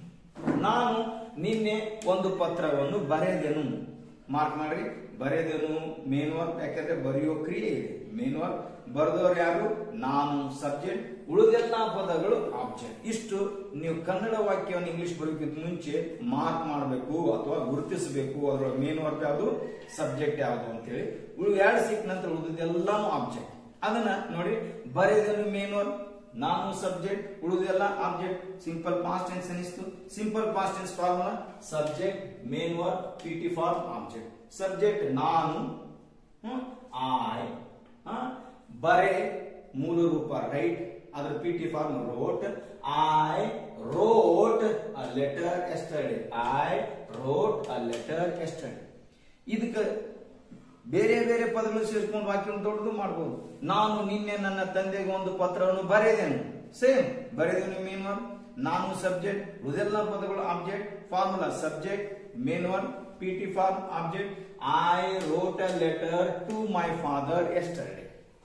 ನಾನು ನಿನ್ನೆ ಒಂದು ಪತ್ರವನ್ನು ಬರೆದೆನು ಮಾರ್ಕ್ ಮಾಡ್ರಿ ಬರೆದೆನು ಮೇನ್ ವರ್ಕ್ ಯಾಕಂದ್ರೆ ಬರೆಯೋ ಕ್ರಿಯೆ ಇದೆ ಮೇನ್ ವರ್ಕ್ ಬರೆದವರು ಯಾರು ನಾನು ಸಬ್ಜೆಕ್ಟ್ ಉಳಿದೆಲ್ಲ ಪದಗಳು ಆಬ್ಜೆಕ್ಟ್ ಇಷ್ಟು ನೀವು ಕನ್ನಡ ವಾಕ್ಯವನ್ನು ಇಂಗ್ಲಿಷ್ ಬರೋಕ್ಕಿಂತ ಮುಂಚೆ ಮಾರ್ಕ್ ಮಾಡಬೇಕು ಅಥವಾ ಗುರುತಿಸಬೇಕು ಅದರ ಮೇನ್ ವರ್ಕ್ ಯಾವುದು ಸಬ್ಜೆಕ್ಟ್ ಯಾವುದು ಅಂತೇಳಿ ಉಳಿದ ಎರಡು ಸಿಕ್ಕ ನಂತರ ಉಳಿದೆಲ್ಲಾನು ಆಬ್ಜೆಕ್ಟ್ ಅದನ್ನ ನೋಡಿ ಬರೆದೆನು ಮೇನ್ ವರ್ಕ್ ನಾನು ಸಬ್ಜೆಕ್ಟ್ ಉಳಿದೆಲ್ಲ ಆಬ್ಜೆಕ್ಟ್ ಸಿಂಪಲ್ ಪಾಸ್ಟ್ ಟೆನ್ಸ್ ಅನಿಸ್ತು simple past tense formula subject main verb P T form object subject ನಾನು ಐ ಬರೆ ಮೂಲ ರೂಪ ರೈಟ್ ಅದರ P T form wrote I wrote a letter yesterday I wrote a letter yesterday ಇದಕ್ಕೆ ಬೇರೆ ಬೇರೆ ಪದಗಳು ಸೇರಿಸ್ಕೊಂಡು ವಾಕ್ಯವನ್ನು ದೊಡ್ಡದು ಮಾಡಬಹುದು ನಾನು ನಿನ್ನೆ ನನ್ನ ತಂದೆಗೆ ಒಂದು ಪತ್ರವನ್ನು ಬರೆದೇನು ಸೇಮ್ ಬರೆದೇನು ಮೇನ್ ಒನ್ ನಾನು ಸಬ್ಜೆಕ್ಟ್ ಉಳಿದೆಲ್ಲ ಪದಗಳು object formula subject main one P T form object I wrote a letter to my father yesterday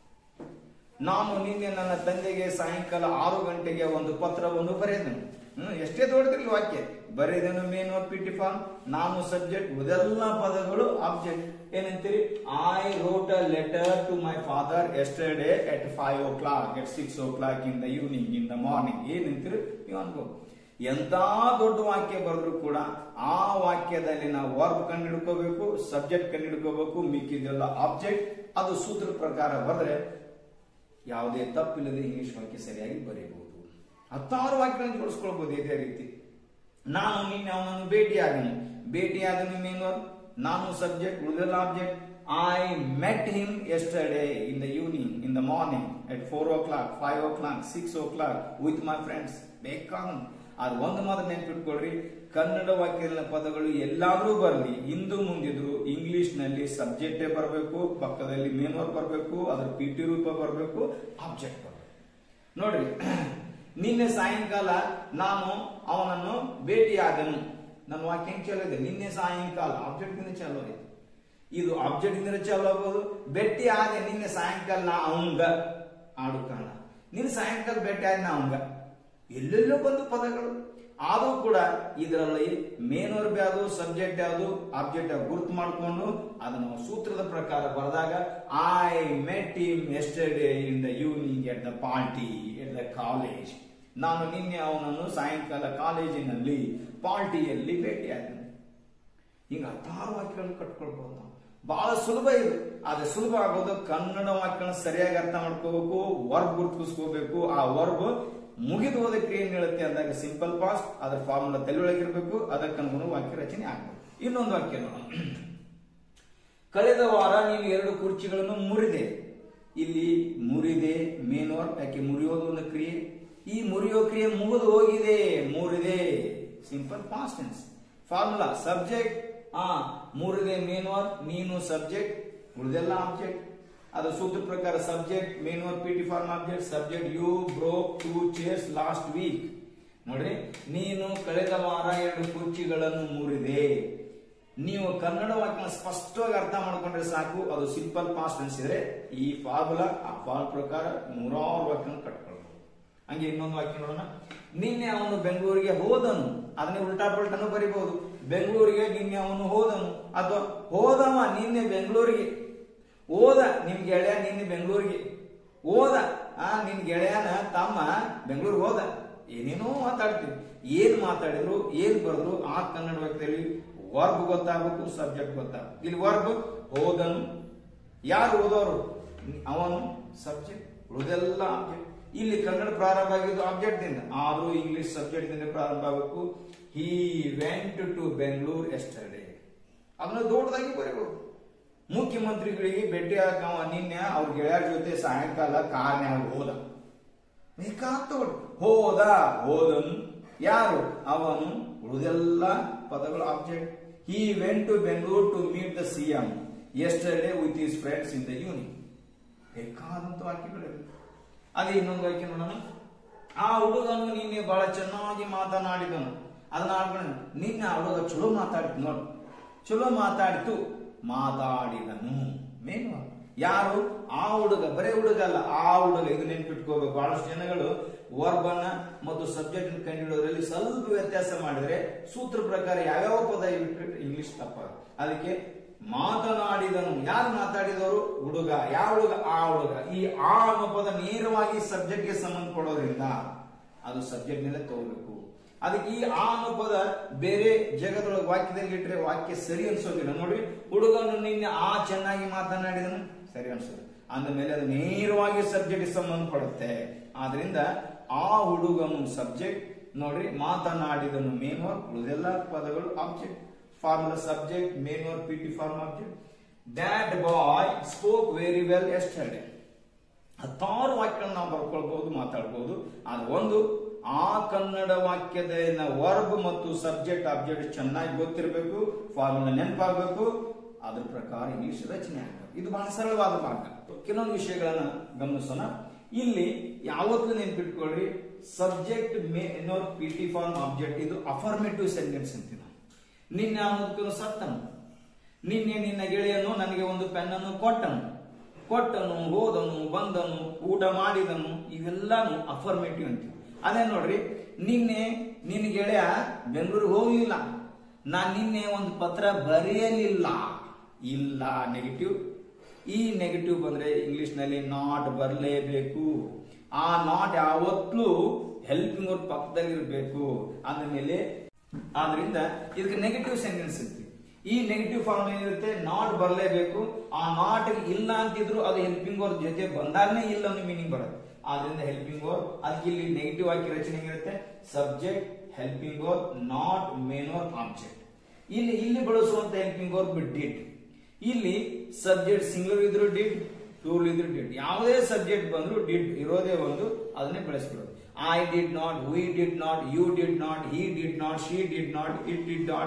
ನಾನು ನಿನ್ನೆ ನನ್ನ ತಂದೆಗೆ ಸಾಯಂಕಾಲ ಆರು ಗಂಟೆಗೆ ಒಂದು ಪತ್ರವನ್ನು ಬರೆದನು ಹ್ಮ್ ಎಷ್ಟೇ ದೊಡ್ಡದಿರಲಿ ವಾಕ್ಯ ಬರೆದನು ಮೇನ್ ಪಿ ಟಿ ಫಾರ್ಮ್ ನಾನು ಸಬ್ಜೆಕ್ಟ್ ಉದೆಲ್ಲ ಪದಗಳು ಆಬ್ಜೆಕ್ಟ್ ಏನಂತೀರಿ I wrote a letter to my father yesterday at five o'clock at six o'clock in the evening in the morning ಏನಂತೀರಿ ನೀವು ಅನ್ಬೋದು ಎಂತ ದೊಡ್ಡ ವಾಕ್ಯ ಬರೆದ್ರು ಕೂಡ ಆ ವಾಕ್ಯದಲ್ಲಿ ನಾವು ವರ್ಬ್ ಕಂಡು ಹಿಡ್ಕೋಬೇಕು ಸಬ್ಜೆಕ್ಟ್ ಕಂಡು ಹಿಡ್ಕೋಬೇಕು ಮಿಕ್ಕಿದೆಲ್ಲ ಆಬ್ಜೆಕ್ಟ್ ಅದು ಸೂತ್ರ ಪ್ರಕಾರ ಬರೆದ್ರೆ ಯಾವುದೇ ತಪ್ಪಿಲ್ಲದೆ ಇಂಗ್ಲಿಷ್ ವಾಕ್ಯ ಸರಿಯಾಗಿ ಬರೆಯಬಹುದು ಹತ್ತಾರು ವಾಕ್ಯಗಳನ್ನು ಜೋಡಿಸ್ಕೊಳ್ಬಹುದು ಇದೇ ರೀತಿ ನಾನು ನಿನ್ನೆ ಅವನನ್ನು ಭೇಟಿಯಾದನು ಭೇಟಿಯಾದನು ಮೀನು ನಾನು ಸಬ್ಜೆಕ್ಟ್ ಉಳಿದೆಲ್ಲ object I met him yesterday in the evening in the morning at four o'clock five o'clock six o'clock with my friends ಬೇಕಾದ ಅದು ಒಂದು ಮಾತ್ರ ನೆನ್ಪಿಟ್ಕೊಳ್ರಿ ಕನ್ನಡ ವಾಕ್ಯದ ಪದಗಳು ಎಲ್ಲಾದ್ರೂ ಬರಲಿ ಹಿಂದೂ ಮುಂದಿದ್ರು ಇಂಗ್ಲಿಷ್ ನಲ್ಲಿ ಸಬ್ಜೆಕ್ಟೇ ಬರಬೇಕು ಪಕ್ಕದಲ್ಲಿ ಮೇನ್ ವರ್ಕ್ ಬರಬೇಕು ಅದರ ಪಿ ಟಿ ರೂಪ ಬರಬೇಕು ಆಬ್ಜೆಕ್ಟ್ ಬರಬೇಕು ನೋಡ್ರಿ ನಿನ್ನೆ ಸಾಯಂಕಾಲ ನಾನು ಅವನನ್ನು ಭೇಟಿಯಾದನು ನನ್ನ ವಾಕ್ಯ ಹೆಂಗ್ ಚಾಲು ಇದೆ ನಿನ್ನೆ ಸಾಯಂಕಾಲ ಆಬ್ಜೆಕ್ಟ್ ಇಂದ ಚಾಲು ಆಯ್ತು ಇದು ಆಬ್ಜೆಕ್ಟ್ ಇಂದ ಚಾಲು ಆಗ್ಬೋದು ಭೇಟಿ ಆದೆ ನಿನ್ನೆ ಸಾಯಂಕಾಲ ನಾ ಅವಂಗ ಆಡು ಕಾಣ ನಿನ್ನ ಸಾಯಂಕಾಲ ಭೇಟಿ ಆದ ನಾ ಅವಂಗ ಎಲ್ಲೆಲ್ಲೋ ಬಂದು ಪದಗಳು ಆದರೂ ಕೂಡ ಇದರಲ್ಲಿ ಮೇನ್ ವರ್ಬ್ ಯಾವುದು ಸಬ್ಜೆಕ್ಟ್ ಯಾವುದು ಆಬ್ಜೆಕ್ಟ್ ಯಾವುದು ಗುರುತು ಮಾಡಿಕೊಂಡು ಅದನ್ನು ಸೂತ್ರದ ಪ್ರಕಾರ ಬರೆದಾಗ I met him yesterday in the evening at the party at the college ನಾನು ನಿನ್ನೆ ಅವನನ್ನು ಸಾಯಂಕಾಲ ಕಾಲೇಜಿನಲ್ಲಿ ಪಾರ್ಟಿಯಲ್ಲಿ ಭೇಟಿಯಾದನು ಹಿಂಗ ಹತ್ತಾರು ವಾಕ್ಯಗಳನ್ನು ಕಟ್ಕೊಳ್ಬಹುದು ನಾವು ಬಹಳ ಸುಲಭ ಇದು ಆದ್ರೆ ಸುಲಭ ಆಗೋದು ಕನ್ನಡ ವಾಕ್ಯಗಳನ್ನ ಸರಿಯಾಗಿ ಅರ್ಥ ಮಾಡ್ಕೋಬೇಕು ವರ್ಬ್ ಗುರುತಿಸ್ಕೋಬೇಕು ಆ ವರ್ಬ್ ಮುಗಿದು ಹೋದಕ್ಕೆ ಏನ್ ಹೇಳುತ್ತೆ ಅಂದಾಗ ಸಿಂಪಲ್ ಪಾಸ್ಟ್ ಅದರ ಫಾರ್ಮುಲಾ ತಲೆಯೊಳಗಿರ್ಬೇಕು ಅದಕ್ಕನುಗುಣ ವಾಕ್ಯ ರಚನೆ ಆಗ್ಬೇಕು ಇನ್ನೊಂದು ವಾಕ್ಯ ನೋಡೋಣ ಕಳೆದ ವಾರ ನೀನು ಎರಡು ಕುರ್ಚಿಗಳನ್ನು ಮುರಿದೆ ಇಲ್ಲಿ ಮುರಿದೆ ಮೇನ್ ವರ್ಕ್ ಯಾಕೆ ಮುರಿಯೋದು ಒಂದು ಕ್ರಿಯೆ ಈ ಮುರಿಯೋ ಕ್ರಿಯೆ ಮುಗಿದು ಹೋಗಿದೆ ಮುರಿದೆ simple past tense formula subject ಆ ಮುರಿದೆ ಮೇನ್ ವರ್ಕ್ ನೀನು ಸಬ್ಜೆಕ್ಟ್ ಉಳಿದೆಲ್ಲ ಆಬ್ಜೆಕ್ಟ್ ಅದು ಸೂತ್ರ ಪ್ರಕಾರ subject main verb P T form object subject you broke two chairs last week ನೋಡ್ರಿ ನೀನು ಕಳೆದ ವಾರ ಎರಡು ಕುರ್ಚಿಗಳನ್ನು ಮುರಿದೆ ನೀವು ಕನ್ನಡ ವಾಕ್ಯ ಸ್ಪಷ್ಟವಾಗಿ ಅರ್ಥ ಮಾಡ್ಕೊಂಡ್ರೆ ಸಾಕು ಅದು ಸಿಂಪಲ್ ಪಾಸ್ಟ್ ಅನ್ಸಿದ್ರೆ ಈ ಫಾರ್ಮುಲಾ ಆ ಫಾರ್ಮ್ ಪ್ರಕಾರ ನೂರಾರು ವಾಕ್ಯ ಕಟ್ಕೊಳ್ಬಹುದು ಹಂಗೆ ಇನ್ನೊಂದು ವಾಕ್ಯ ನೋಡೋಣ ನಿನ್ನೆ ಅವನು ಬೆಂಗಳೂರಿಗೆ ಹೋದನು ಅದನ್ನೇ ಉಲ್ಟಾ ಪಲ್ಟನು ಬರಿಬಹುದು ಬೆಂಗಳೂರಿಗೆ ನಿನ್ನೆ ಅವನು ಹೋದನು ಅಥವಾ ಹೋದವ ನಿನ್ನೆ ಬೆಂಗಳೂರಿಗೆ ಓದ ನಿಮ್ ಗೆಳೆಯ ನಿನ್ನೆ ಬೆಂಗಳೂರಿಗೆ ಓದ ಆ ನಿನ್ ಗೆಳೆಯನ ತಮ್ಮ ಬೆಂಗಳೂರಿಗೆ ಹೋದ ಏನೇನೋ ಮಾತಾಡ್ತೀವಿ ಏನ್ ಮಾತಾಡಿದ್ರು ಏನ್ ಬರೆದ್ರು ಆ ಕನ್ನಡ ವಾಕ್ಯದಲ್ಲಿ ವರ್ಬ್ ಗೊತ್ತಾಗಬೇಕು ಸಬ್ಜೆಕ್ಟ್ ಗೊತ್ತಾಗಬೇಕು ಇಲ್ಲಿ ವರ್ಬ್ ಹೋದನು ಯಾರು ಓದೋರು ಅವನು ಸಬ್ಜೆಕ್ಟ್ ಉಳಿದೆಲ್ಲ ಆಬ್ಜೆಕ್ಟ್ ಇಲ್ಲಿ ಕನ್ನಡ ಪ್ರಾರಂಭ ಆಗಿದ್ದು ಆಬ್ಜೆಕ್ಟ್ ದಿಂದ ಆದ್ರೂ ಇಂಗ್ಲಿಷ್ ಸಬ್ಜೆಕ್ಟ್ ದಿಂದ ಪ್ರಾರಂಭ ಆಗಬೇಕು he went to Bengaluru yesterday ಅದನ್ನ ದೊಡ್ಡದಾಗಿ ಬರೀಬಹುದು ಮುಖ್ಯಮಂತ್ರಿಗಳಿಗೆ ಭೇಟಿ ಹಾಕವ ನಿನ್ನೆ ಅವ್ರ ಗೆಳೆಯರ ಜೊತೆ ಸಾಯಂಕಾಲ ಕಾರ್ನ್ಯಾಗ ಹೋದ ಬೇಕಾದ ಹೋದ ಹೋದನು ಯಾರು ಅವನು ಉಳಿದೆಲ್ಲ ಪದಗಳು object he went to Bengaluru to meet the CM yesterday with his friends in the union ಬೇಕಾದಂತ ವಾಕ್ಯಗಳಿವೆ ಅದೇ ಇನ್ನೊಂದು ವಾಕ್ಯ ನೋಡೋಣ ಆ ಹುಡುಗನು ನಿನ್ನೆ ಬಹಳ ಚೆನ್ನಾಗಿ ಮಾತನಾಡಿದನು ಅದನ್ನ ಆಡ್ಕೊಂಡು ನಿನ್ನೆ ಆ ಹುಡುಗ ಚಲೋ ಮಾತಾಡಿತು ನೋಡು ಚಲೋ ಮಾತಾಡಿತು ಮಾತಾಡಿದನು ಮೇನು ಯಾರು ಆ ಹುಡುಗ ಬರೇ ಹುಡುಗ ಅಲ್ಲ ಆ ಹುಡುಗ ಇದು ನೆನ್ಪಿಟ್ಕೋಬೇಕು ಬಹಳಷ್ಟು ಜನಗಳು ವರ್ಬ್ ಅನ್ನ ಮತ್ತು ಸಬ್ಜೆಕ್ಟ್ ಕಂಡುಹಿಡಿಯೋದ್ರಲ್ಲಿ ಸ್ವಲ್ಪ ವ್ಯತ್ಯಾಸ ಮಾಡಿದ್ರೆ ಸೂತ್ರ ಪ್ರಕಾರ ಯಾವ್ಯಾವ ಪದ ಇಟ್ಬಿಟ್ರೆ ಇಂಗ್ಲಿಷ್ ತಪ್ಪ ಅದಕ್ಕೆ ಮಾತನಾಡಿದನು ಯಾರು ಮಾತಾಡಿದವರು ಹುಡುಗ ಯಾವ ಹುಡುಗ ಆ ಹುಡುಗ ಈ ಆ ಅನ್ನೋ ಪದ ನೇರವಾಗಿ ಸಬ್ಜೆಕ್ಟ್ ಗೆ ಸಂಬಂಧಪಡೋದ್ರಿಂದ ಅದು ಸಬ್ಜೆಕ್ಟ್ ಮೇಲೆ ತಗೋಬೇಕು ಅದಕ್ಕೆ ಈ ಆ ಅನ್ನೋ ಪದ ಬೇರೆ ಜಗದೊಳಗೆ ವಾಕ್ಯದಲ್ಲಿ ಇಟ್ರೆ ವಾಕ್ಯ ಸರಿ ಅನ್ಸೋದಿಲ್ಲ ನೋಡಿ ಹುಡುಗನು ನಿನ್ನೆ ಆ ಚೆನ್ನಾಗಿ ಮಾತನಾಡಿದನು ಸರಿ ಅನ್ಸೋದು ಅಂದ ಮೇಲೆ ಅದು ನೇರವಾಗಿ ಸಬ್ಜೆಕ್ಟ್ ಸಂಬಂಧಪಡುತ್ತೆ ಆದ್ರಿಂದ ಆ ಹುಡುಗನು ಸಬ್ಜೆಕ್ಟ್ ನೋಡ್ರಿ ಮಾತನಾಡಿದನು ಮೇನ್ ವರ್ಕ್ ಉಳಿದೆಲ್ಲ ಪದಗಳು object formula subject main verb P T form object that boy spoke very well yesterday ಹತ್ತಾರು ವಾಕ್ಯಗಳನ್ನ ನಾವು ಬರ್ಕೊಳ್ಬಹುದು ಮಾತಾಡ್ಬೋದು ಆದ್ರೆ ಒಂದು ಆ ಕನ್ನಡ ವಾಕ್ಯದ ವರ್ಬ್ ಮತ್ತು ಸಬ್ಜೆಕ್ಟ್ ಆಬ್ಜೆಕ್ಟ್ ಚೆನ್ನಾಗಿ ಗೊತ್ತಿರಬೇಕು ಫಾರ್ಮುಲಾ ನೆನಪಾಗಬೇಕು ಅದ್ರ ಪ್ರಕಾರ ಇಂಗ್ಲಿಷ್ ರಚನೆ ಆಗಬೇಕು ಇದು ಬಹಳ ಸರಳವಾದ ಭಾಗ ಕೆಲವೊಂದು ವಿಷಯಗಳನ್ನ ಗಮನಿಸೋಣ ಇಲ್ಲಿ ಯಾವತ್ತೂ ನೆನ್ಪಿಟ್ಕೊಳ್ರಿ subject main verb P T form object ಇದು ಅಫರ್ಮೇಟಿವ್ ಸೆಂಟೆನ್ಸ್ ಅಂತೀವಿ ನಾವು ನಿನ್ನೆ ಅವನು ಸತ್ತನು ನಿನ್ನೆ ನಿನ್ನ ಗೆಳೆಯನು ನನಗೆ ಒಂದು ಪೆನ್ನನ್ನು ಕೊಟ್ಟನು ಕೊಟ್ಟನು ಹೋದನು ಬಂದನು ಊಟ ಮಾಡಿದನು ಇವೆಲ್ಲಾನು ಅಫರ್ಮೇಟಿವ್ ಅಂತೀವಿ ಅದೇ ನೋಡ್ರಿ ನಿನ್ನೆ ನಿನ್ನ ಗೆಳೆಯ ಬೆಂಗಳೂರಿಗೆ ಹೋಗಿಲ್ಲ ನಾನ್ ನಿನ್ನೆ ಒಂದು ಪತ್ರ ಬರೆಯಲಿಲ್ಲ ಇಲ್ಲ ನೆಗೆಟಿವ್ ಈ ನೆಗೆಟಿವ್ ಬಂದ್ರೆ ಇಂಗ್ಲಿಷ್ ನಲ್ಲಿ ನಾಟ್ ಬರಲೇಬೇಕು ಆ ನಾಟ್ ಯಾವತ್ತೂ ಹೆಲ್ಪಿಂಗ್ ಅವ್ರ ಪಕ್ಕದಲ್ಲಿ ಇರಬೇಕು ಅಂದಮೇಲೆ ಆದ್ರಿಂದ ಇದಕ್ಕೆ ನೆಗೆಟಿವ್ ಸೆಂಟೆನ್ಸ್ ಇರ್ತೀವಿ ಈ ನೆಗೆಟಿವ್ ಫಾರ್ಮ್ ಏನಿರುತ್ತೆ ನಾಟ್ ಬರಲೇಬೇಕು ಆ ನಾಟ್ ಇಲ್ಲ ಅಂತಿದ್ರು ಅದು ಹೆಲ್ಪಿಂಗ್ ಅವ್ರ ಜೊತೆ ಬಂದಾಗನೇ ಇಲ್ಲ ಅನ್ನೋ ಮೀನಿಂಗ್ ಬರುತ್ತೆ ಆದ್ರಿಂದ ಹೆಲ್ಪಿಂಗ್ ಓರ್ ಅದಕ್ಕೆ ಇಲ್ಲಿ ನೆಗೆಟಿವ್ ಆಗಿ ರಚನೆ ಇರುತ್ತೆ subject helping verb not main verb object ಇಲ್ಲಿ ಇಲ್ಲಿ ಬಳಸುವಂತ ಹೆಲ್ಪಿಂಗ್ ಓರ್ ಡಿಡ್ ಇಲ್ಲಿ ಸಬ್ಜೆಕ್ಟ್ ಸಿಂಗುಲರ್ ಇದ್ರು ಡಿಡ್ ಪ್ಲೂರಲ್ ಇದ್ರು ಡಿಡ್ ಯಾವುದೇ ಸಬ್ಜೆಕ್ಟ್ ಬಂದ್ರು ಡಿಡ್ ಇರೋದೇ ಒಂದು ಅದನ್ನೇ ಬಳಸ್ಬಿಡೋದು I did not we did not you did not he did not she did not it did not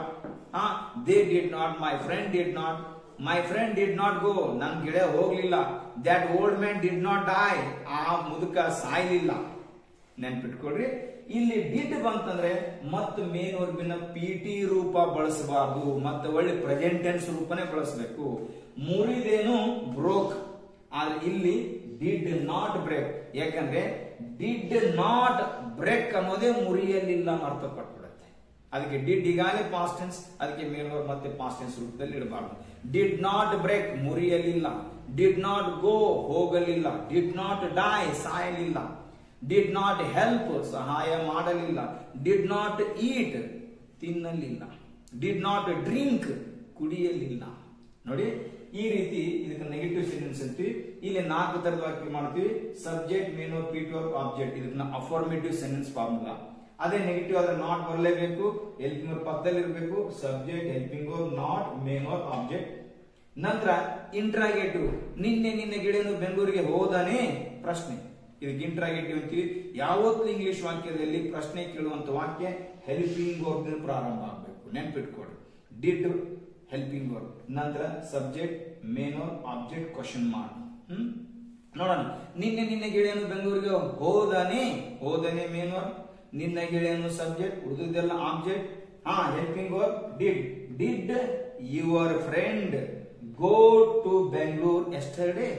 they did not my friend did not my friend did not go ನನ್ ಗೆಳೆಯ ಹೋಗ್ಲಿಲ್ಲ that old man did not die ಆ ಮುದುಕ ಸಾಯ್ಲಿಲ್ಲ ನೆನ್ಪಿಟ್ಕೊಳ್ರಿ ಇಲ್ಲಿ did ಬಂತಂದ್ರೆ ಮತ್ತೆ main ವರ್ಬಿನ P T ರೂಪ ಬಳಸಬಾರ್ದು ಮತ್ತೆ ಒಳ್ಳೆ ಪ್ರೆಸೆಂಟ್ ಟೆನ್ಸ್ ರೂಪನೇ ಬಳಸಬೇಕು ಮುರಿದೇನು ಬ್ರೋಕ್ ಆದ್ರೆ ಇಲ್ಲಿ ಡಿಡ್ ನಾಟ್ ಬ್ರೇಕ್ ಯಾಕಂದ್ರೆ ಡಿಡ್ ನಾಟ್ ಬ್ರೇಕ್ ಅನ್ನೋದೇ ಮುರಿಯಲಿಲ್ಲ ಅನ್ನೋ ಅರ್ಥ ಪಟ್ಬಿಡುತ್ತೆ ಅದಕ್ಕೆ ಡಿಡ್ ಈಗಾಗಲೇ ಪಾಸ್ಟ್ ಟೆನ್ಸ್ ಅದಕ್ಕೆ ಮೇಲ್ವರ್ ಮತ್ತೆ ಪಾಸ್ಟ್ ಟೆನ್ಸ್ ರೂಪದಲ್ಲಿ ಇಡಬಾರ್ದು ಡಿಡ್ ನಾಟ್ ಬ್ರೇಕ್ ಮುರಿಯಲಿಲ್ಲ ಡಿಡ್ ನಾಟ್ ಗೋ ಹೋಗಲಿಲ್ಲ ಡಿಡ್ ನಾಟ್ ಡೈ ಸಾಯಲಿಲ್ಲ ಡಿಡ್ ನಾಟ್ ಹೆಲ್ಪ್ ಸಹಾಯ ಮಾಡಲಿಲ್ಲ ಡಿಡ್ ನಾಟ್ ಈಟ್ ತಿನ್ನಲಿಲ್ಲ ಡಿಡ್ ನಾಟ್ ಡ್ರಿಂಕ್ ಕುಡಿಯಲಿಲ್ಲ ನೋಡಿ ಈ ರೀತಿ ಇದಕ್ಕೆ ನೆಗೆಟಿವ್ ಸೆಂಟೆನ್ಸ್ ಅಂತೀವಿ ಇಲ್ಲಿ ನಾಲ್ಕು ತರದ ವಾಕ್ಯ ಮಾಡ್ತೀವಿ ಸಬ್ಜೆಕ್ಟ್ ಮೇನೋ ಪೀಟೋರ್ ಆಬ್ಜೆಕ್ಟ್ ಇದನ್ನ ಅಫಾರ್ಮೇಟಿವ್ ಸೆಂಟೆನ್ಸ್ ಫಾರ್ಮುಲಾ ಅದೇ ನೆಗೆಟಿವ್ ಆದ್ರೆ ನಾಟ್ ಬರಲೇಬೇಕು ಹೆಲ್ಪಿಂಗ್ ಪಕ್ಕದಲ್ಲಿ ಇರಬೇಕು subject helping not main verb object ನಂತರ ಇಂಟ್ರಾಗೇಟಿವ್ ನಿನ್ನೆ ನಿನ್ನ ಗೆಳೆಯನು ಬೆಂಗಳೂರಿಗೆ ಹೋದಾನೆ ಪ್ರಶ್ನೆ ಇದಕ್ಕೆ ಇಂಟ್ರಾಗೇಟಿವ್ ಅಂತೀವಿ ಯಾವತ್ತೂ ಇಂಗ್ಲಿಷ್ ವಾಕ್ಯದಲ್ಲಿ ಪ್ರಶ್ನೆ ಕೇಳುವಂತ ವಾಕ್ಯ ಹೆಲ್ಪಿಂಗ್ ವರ್ಕ್ ಪ್ರಾರಂಭ ಆಗಬೇಕು ನೆನ್ಪಿಟ್ಕೊಡಿ ಡಿಡ್ ಹೆಲ್ಪಿಂಗ್ ವರ್ಕ್ ನಂತರ subject main object question mark ಹ್ಮ್ ನೋಡೋಣ ನಿನ್ನೆ ನಿನ್ನ ಗೆಳೆಯನು ಬೆಂಗಳೂರಿಗೆ ಹೋದಾನೆ ಹೋದನೆ ಮೇನ್ ವರ್ಕ್ ನಿನ್ನ ಗೆಳೆಯನು ಸಬ್ಜೆಕ್ಟ್ ಉಳಿದೆಲ್ಲ ಆಬ್ಜೆಕ್ಟ್ ಹಾ helping verb did did your friend go to Bengaluru yesterday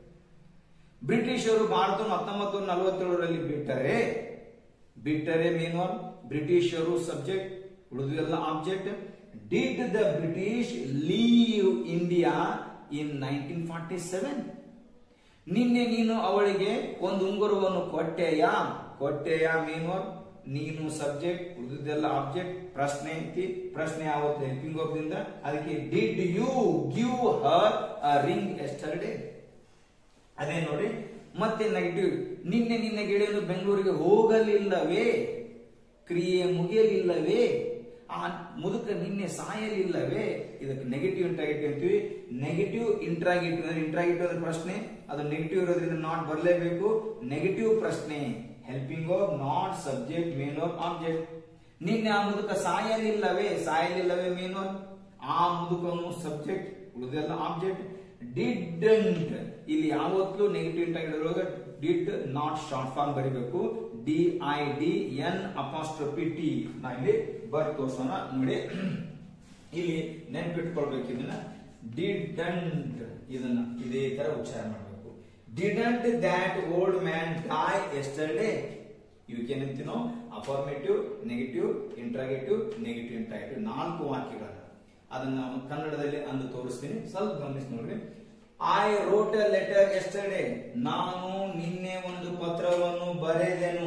ಬ್ರಿಟಿಷರು ಭಾರತವನ್ನು ಹತ್ತೊಂಬತ್ತು ನಲವತ್ತೇಳರಲ್ಲಿ ಬಿಟ್ಟರೆ ಬಿಟ್ಟರೆ ಮೇನ್ ಒನ್ ಬ್ರಿಟಿಷರು ಸಬ್ಜೆಕ್ಟ್ ಉಳಿದೆಲ್ಲ object did the British leave India in nineteen forty seven ನಿನ್ನೆ ನೀನು ಅವಳಿಗೆ ಒಂದು ಉಂಗುರವನ್ನು ಕೊಟ್ಟೆಯಾ ಕೊಟ್ಟೆಯಾ ಮೀನು ನೀನು ಸಬ್ಜೆಕ್ಟ್ ಉಳಿದೆಲ್ಲ ಆಬ್ಜೆಕ್ಟ್ ಪ್ರಶ್ನೆ ಐತಿ ಪ್ರಶ್ನೆ ಯಾವತ್ತು ಹೆಲ್ಪಿಂಗ್ ವರ್ಕ್ದಿಂದ ಅದಕ್ಕೆ did you give her a ring yesterday ಅದೇ ನೋಡಿ ಮತ್ತೆ ನೆಗೆಟಿವ್ ನಿನ್ನೆ ನಿನ್ನ ಗೆಳೆಯನು ಬೆಂಗಳೂರಿಗೆ ಹೋಗಲಿಲ್ಲವೇ ಕ್ರಿಯೆ ಮುಗಿಯಲಿಲ್ಲವೇ ಆ ಮುದುಕ ನಿನ್ನೆ ಸಾಯಲಿಲ್ಲವೇ ಇದಕ್ಕೆ ನೆಗೆಟಿವ್ ಇಂಟ್ರಾಗೇಟಿವ್ ಅಂತೀವಿ ನೆಗೆಟಿವ್ ಇಂಟ್ರಾಗೇಟಿವ್ ಅಂದ್ರೆ ಇಂಟ್ರಾಗೇಟಿವ್ ಅಂದ್ರೆ ಪ್ರಶ್ನೆ ಅದು ನೆಗೆಟಿವ್ ಇರೋದ್ರಿಂದ ನಾಟ್ ಬರಲೇಬೇಕು ನೆಗೆಟಿವ್ ಪ್ರಶ್ನೆ helping verb not subject main verb object ನಿನ್ನೆ ಆ ಮುದುಕ ಸಾಯಲಿಲ್ಲವೇ ಸಾಯಲಿಲ್ಲವೇ ಮೇನ್ ಆ ಮುದುಕನು ಸಬ್ಜೆಕ್ಟ್ ಉಳಿದೆಲ್ಲ ಆಬ್ಜೆಕ್ಟ್ ಡಿಡಂಟ್ ಇಲ್ಲಿ ಯಾವತ್ತೂ ನೆಗೆಟಿವ್ ಇಂಟಾಗಿರೋವಾಗ ಡಿಡ್ ನಾಟ್ ಶಾರ್ಟ್ ಫಾರ್ಮ್ ಬರಿಬೇಕು D I D N apostrophe T ನಾ ಇಲ್ಲಿ ಬರ್ ತೋರ್ಸೋಣ ನೋಡಿ ಇಲ್ಲಿ ನೆನ್ಪಿಟ್ಕೊಳ್ಬೇಕು ಇದನ್ನ ಡಿಡಂಟ್ ಇದನ್ನ ಇದೇ ತರ ಉಚ್ಚಾರ ಮಾಡಬೇಕು didn't that old man die yesterday ಇವಕ್ಕೇನಂತೀವಿ ನಾವು affirmative negative interrogative negative interrogative ನಾಲ್ಕು ವಾಕ್ಯಗಳನ್ನ ಅದನ್ನ ನಾನು ಕನ್ನಡದಲ್ಲಿ ಅಂದು ತೋರಿಸ್ತೀನಿ ಸ್ವಲ್ಪ ಗಮನಿಸಿ ನೋಡ್ರಿ I wrote a letter yesterday ನಾನು ನಿನ್ನೆ ಒಂದು ಪತ್ರವನ್ನು ಬರೆದೆನು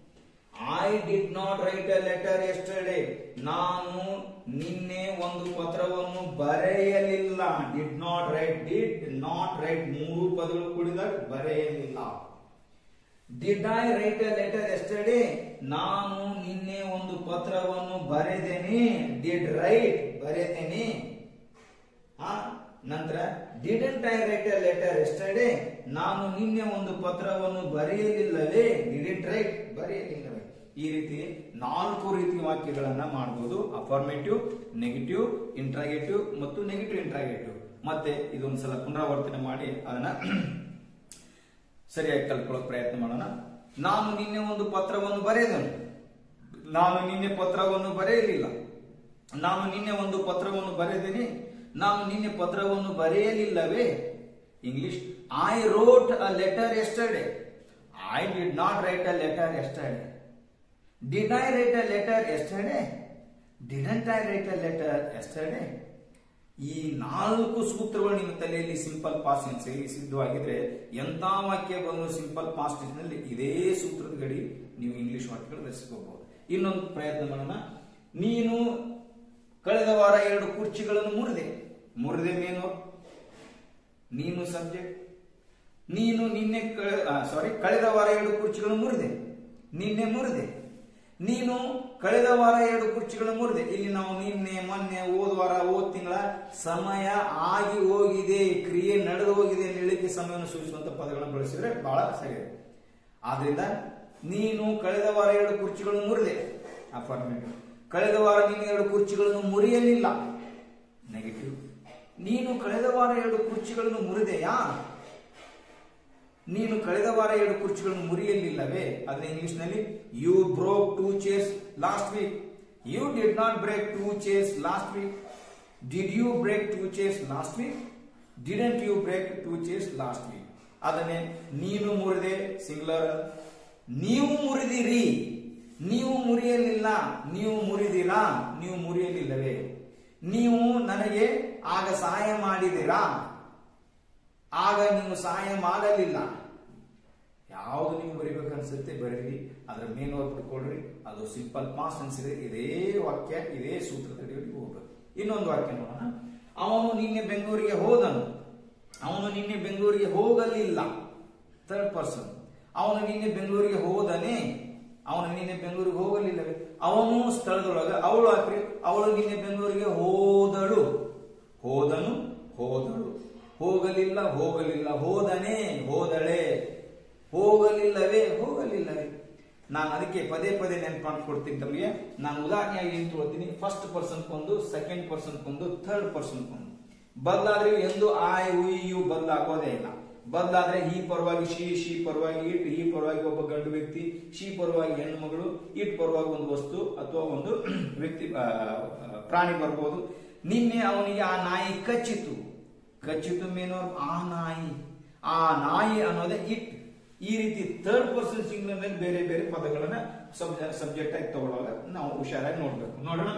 I did not write a letter yesterday ನಾನು ನಿನ್ನೆ ಒಂದು ಪತ್ರವನ್ನು ಬರೆಯಲಿಲ್ಲ did not write did not write ಮೂರು ಪದಗಳು ಕೂಡಿದಾಗ ಬರೆಯಲಿಲ್ಲ did I write a letter yesterday ನಾನು ನಿನ್ನೆ ಒಂದು ಪತ್ರವನ್ನು ಬರೆದೇನೆ ಡಿಡ್ ರೈಟ್ ಬರೆದೇನೆ ಆ ನಂತರ didn't I write a letter yesterday ನಾನು ನಿನ್ನೆ ಒಂದು ಪತ್ರವನ್ನು ಬರೆಯಲಿಲ್ಲವೇ ಡಿಡೆಂಟ್ ರೈಟ್ ಬರೆಯಲಿಲ್ಲವೇ ಈ ರೀತಿ ನಾಲ್ಕು ರೀತಿ ವಾಕ್ಯಗಳನ್ನ ಮಾಡಬಹುದು ಅಫಾರ್ಮೇಟಿವ್ ನೆಗೆಟಿವ್ ಇಂಟ್ರಾಗೇಟಿವ್ ಮತ್ತು ನೆಗೆಟಿವ್ ಇಂಟ್ರಾಗೇಟಿವ್ ಮತ್ತೆ ಇದೊಂದ್ಸಲ ಪುನರಾವರ್ತನೆ ಮಾಡಿ ಅದನ್ನ ಸರಿಯಾಗಿ ಕಲ್ಕೊಳ್ಳೋಕೆ ಪ್ರಯತ್ನ ಮಾಡೋಣ ನಾನು ನಿನ್ನೆ ಒಂದು ಪತ್ರವನ್ನು ಬರೆದನು ನಾನು ನಿನ್ನೆ ಪತ್ರವನ್ನು ಬರೆಯಲಿಲ್ಲ ನಾನು ನಿನ್ನೆ ಒಂದು ಪತ್ರವನ್ನು ಬರೆದೇನೆ ನಾನು ನಿನ್ನೆ ಪತ್ರವನ್ನು ಬರೆಯಲಿಲ್ಲವೇ English I wrote a letter yesterday I did not write a letter yesterday did I write a letter yesterday didn't I write a letter yesterday ಈ ನಾಲ್ಕು ಸೂತ್ರಗಳು ನಿಮ್ಮ ತಲೆಯಲ್ಲಿ ಸಿಂಪಲ್ ಪಾಸ್ಟ್ ಟೆನ್ಸ್ ಸಿದ್ಧವಾಗಿದ್ರೆ ಎಂತ ವಾಕ್ಯ ಬಂದು ಸಿಂಪಲ್ ಪಾಸ್ಟ್ ಟೆನ್ಸ್ ನಲ್ಲಿ ಇದೇ ಸೂತ್ರದ ಗಡಿ ನೀವು ಇಂಗ್ಲಿಷ್ ವಾಕ್ಯಗಳು ರಚಿಸ್ಕೋಬಹುದು ಇನ್ನೊಂದು ಪ್ರಯತ್ನ ಮಾಡೋಣ ನೀನು ಕಳೆದ ವಾರ ಎರಡು ಕುರ್ಚಿಗಳನ್ನು ಮುರಿದೆ ಮುರಿದೆ ಮೇನು ನೀನು ಸಬ್ಜೆಕ್ಟ್ ನೀನು ನಿನ್ನೆ ಸಾರಿ ಕಳೆದ ವಾರ ಎರಡು ಕುರ್ಚಿಗಳನ್ನು ಮುರಿದೆ ನಿನ್ನೆ ಮುರಿದೆ ನೀನು ಕಳೆದ ವಾರ ಎರಡು ಕುರ್ಚಿಗಳನ್ನು ಮುರಿದೆ ಇಲ್ಲಿ ನಾವು ನಿನ್ನೆ ಮೊನ್ನೆ ಹೋದ ವಾರ ಹೋದ ತಿಂಗಳ ಸಮಯ ಆಗಿ ಹೋಗಿದೆ ಕ್ರಿಯೆ ನಡೆದು ಹೋಗಿದೆ ಅಂತ ಹೇಳಿಕ್ಕೆ ಸಮಯವನ್ನು ಸೂಚಿಸುವಂತ ಪದಗಳನ್ನು ಬಳಸಿದ್ರೆ ಬಹಳ ಸರಿ ಆದ್ರಿಂದ ನೀನು ಕಳೆದ ವಾರ ಎರಡು ಕುರ್ಚಿಗಳನ್ನು ಮುರಿದೆ ಅಫಾರ್ಮೇಟಿವ್ ಕಳೆದ ವಾರ ನೀನು ಎರಡು ಕುರ್ಚಿಗಳನ್ನು ಮುರಿಯಲಿಲ್ಲ ನೆಗೆಟಿವ್ ನೀನು ಕಳೆದ ವಾರ ಎರಡು ಕುರ್ಚಿಗಳನ್ನು ಮುರಿದೆಯಾ ನೀನು ಕಳೆದ ವಾರ ಎರಡು ಕುರ್ಚಿಗಳನ್ನು ಮುರಿಯಲಿಲ್ಲವೇ ಅದನ್ನ ಇಂಗ್ಲಿಷ್ ನಲ್ಲಿ you broke two chairs last week you did not break two chairs last week did you break two chairs last week didn't you break two chairs last week ಅದನ್ನೇ ನೀನು ಮುರಿದೆ ಸಿಂಗ್ಲರ್ ನೀವು ಮುರಿದಿರಿ ನೀವು ಮುರಿಯಲಿಲ್ಲ ನೀವು ಮುರಿದಿರಾ ನೀವು ಮುರಿಯಲಿಲ್ಲವೇ ನೀವು ನನಗೆ ಆಗ ಸಹಾಯ ಮಾಡಿದಿರಾ ಆಗ ನೀವು ಸಹಾಯ ಮಾಡಲಿಲ್ಲ ಯಾವುದು ನೀವು ಬರಿಬೇಕು ಅನ್ಸುತ್ತೆ ಬರೀರಿ ಅದರ ಮೇನ್ ವರ್ಕ್ ಬಿಟ್ಕೊಳ್ರಿ ಅದು ಸಿಂಪಲ್ ಪಾಸ್ಟ್ ಅನ್ಸಿದ್ರೆ ಇದೇ ವಾಕ್ಯ ಇದೇ ಸೂತ್ರದಡಿಯಲ್ಲಿ ಹೋಗ್ಬೇಕು ಇನ್ನೊಂದು ವಾಕ್ಯ ನೋಡೋಣ ಅವನು ನಿನ್ನೆ ಬೆಂಗಳೂರಿಗೆ ಹೋದನು ಅವನು ನಿನ್ನೆ ಬೆಂಗಳೂರಿಗೆ ಹೋಗಲಿಲ್ಲ ಥರ್ಡ್ ಪರ್ಸನ್ ಅವನು ನಿನ್ನೆ ಬೆಂಗಳೂರಿಗೆ ಹೋದನೆ ಅವನು ನಿನ್ನೆ ಬೆಂಗಳೂರಿಗೆ ಹೋಗಲಿಲ್ಲವೇ ಅವನು ಸ್ಥಳದೊಳಗೆ ಅವಳು ಹಾಕ್ರಿ ಅವಳು ನಿನ್ನೆ ಬೆಂಗಳೂರಿಗೆ ಹೋದಳು ಹೋದನು ಹೋದಳು ಹೋಗಲಿಲ್ಲ ಹೋಗಲಿಲ್ಲ ಹೋದನೆ ಹೋದಳೆ ಹೋಗಲಿಲ್ಲವೇ ಹೋಗಲಿಲ್ಲವೇ ನಾನು ಅದಕ್ಕೆ ಪದೇ ಪದೇ ನೆನಪು ಮಾಡ್ಕೊಡ್ತೀನಿ ತಮಗೆ ನಾನು ಉದಾಹರಣೆಯಾಗಿ ಏನ್ ತೊಗೊಳ್ತೀನಿ ಫಸ್ಟ್ ಪರ್ಸನ್ ಒಂದು ಸೆಕೆಂಡ್ ಪರ್ಸನ್ ಒಂದು ಥರ್ಡ್ ಪರ್ಸನ್ ಒಂದು ಬದಲಾದ್ರೆ ಎಂದು ಐ ಉಯ್ ಯು ಬದಲಾಗೋದೇ ಇಲ್ಲ ಬದಲಾದ್ರೆ ಈ ಪರವಾಗಿ ಶಿ ಶಿ ಪರವಾಗಿ ಇಟ್ ಈ ಪರವಾಗಿ ಒಬ್ಬ ಗಂಡು ವ್ಯಕ್ತಿ ಶಿ ಪರವಾಗಿ ಹೆಣ್ಣು ಮಗಳು ಇಟ್ ಪರವಾಗಿ ಒಂದು ವಸ್ತು ಅಥವಾ ಒಂದು ವ್ಯಕ್ತಿ ಆ, ಆ, ಪ್ರಾಣಿ ಬರ್ಬೋದು ನಿನ್ನೆ ಅವನಿಗೆ ಆ ನಾಯಿ ಕಚ್ಚಿತು ಕಚ್ಚಿತು ಮೇನೋ ಆ ನಾಯಿ ಆ ನಾಯಿ ಅನ್ನೋದೇ ಇಟ್ ಈ ರೀತಿ ಥರ್ಡ್ ಪರ್ಸನ್ ಸಿಂಗ್ಲರ್ ನಲ್ಲಿ ಬೇರೆ ಬೇರೆ ಪದಗಳನ್ನ ಸಬ್ಜೆಕ್ಟ್ ಆಗಿ ತಗೊಳ್ಳುವಾಗ ನಾವು ಹುಷಾರಾಗಿ ನೋಡ್ಬೇಕು ನೋಡೋಣ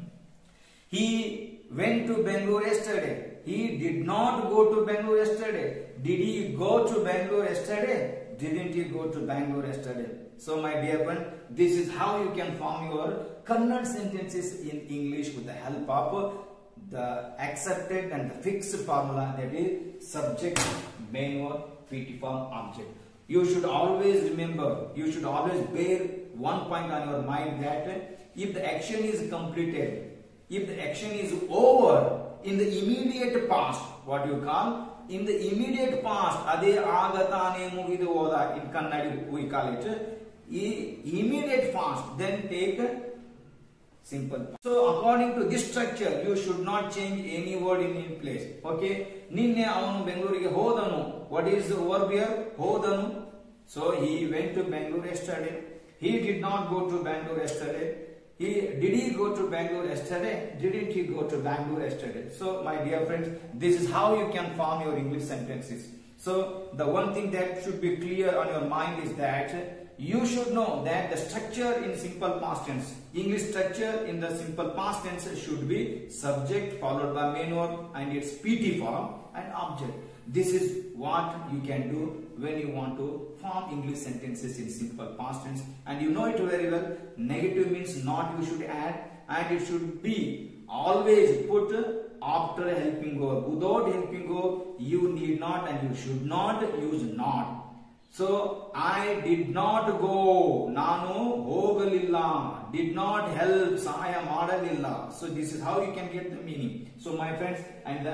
He went to Bangalore yesterday. He did not go to Bangalore yesterday. Did he go to Bangalore yesterday? Didn't he go to Bangalore yesterday? So, my dear friend, this is how you can form your Kannada sentences in English with the help of the accepted and the fixed formula that is subject, main verb, PT form, object. You should always remember, you should always bear one point on your mind that if the action is completed, if the action is over in the immediate past, what you call in the immediate past, ಅದೇ ಆಗ ತಾನೇ ಮುಗಿದು ಹೋದ in ಕನ್ನಡಿ we call it immediate past, then take simple. So according to this structure, you should not change any word in any place. Okay? ನಿನ್ನೆ ಅವನು ಬೆಂಗಳೂರಿಗೆ ಹೋದನು. What is the verb here? ಹೋದನು. So he went to Bangalore yesterday. He did not go to Bangalore yesterday. He did he go to Bangalore yesterday? Didn't he go to Bangalore yesterday? So my dear friends, this is how you can form your English sentences. So the one thing that should be clear on your mind is that you should know that the structure in simple past tense, English structure in the simple past tense should be subject followed by main verb and its PT form and object. This is what you can do when you want to form English sentences in simple past tense and you know it very well. Negative means not you should add and it should be always put after a helping verb. Without helping verb, you need not and you should not use not. So I did not go ನಾನು ಹೋಗಲಿಲ್ಲ did not help ಸಹಾಯ ಮಾಡಲಿಲ್ಲ so this is how you can get the meaning so my friends and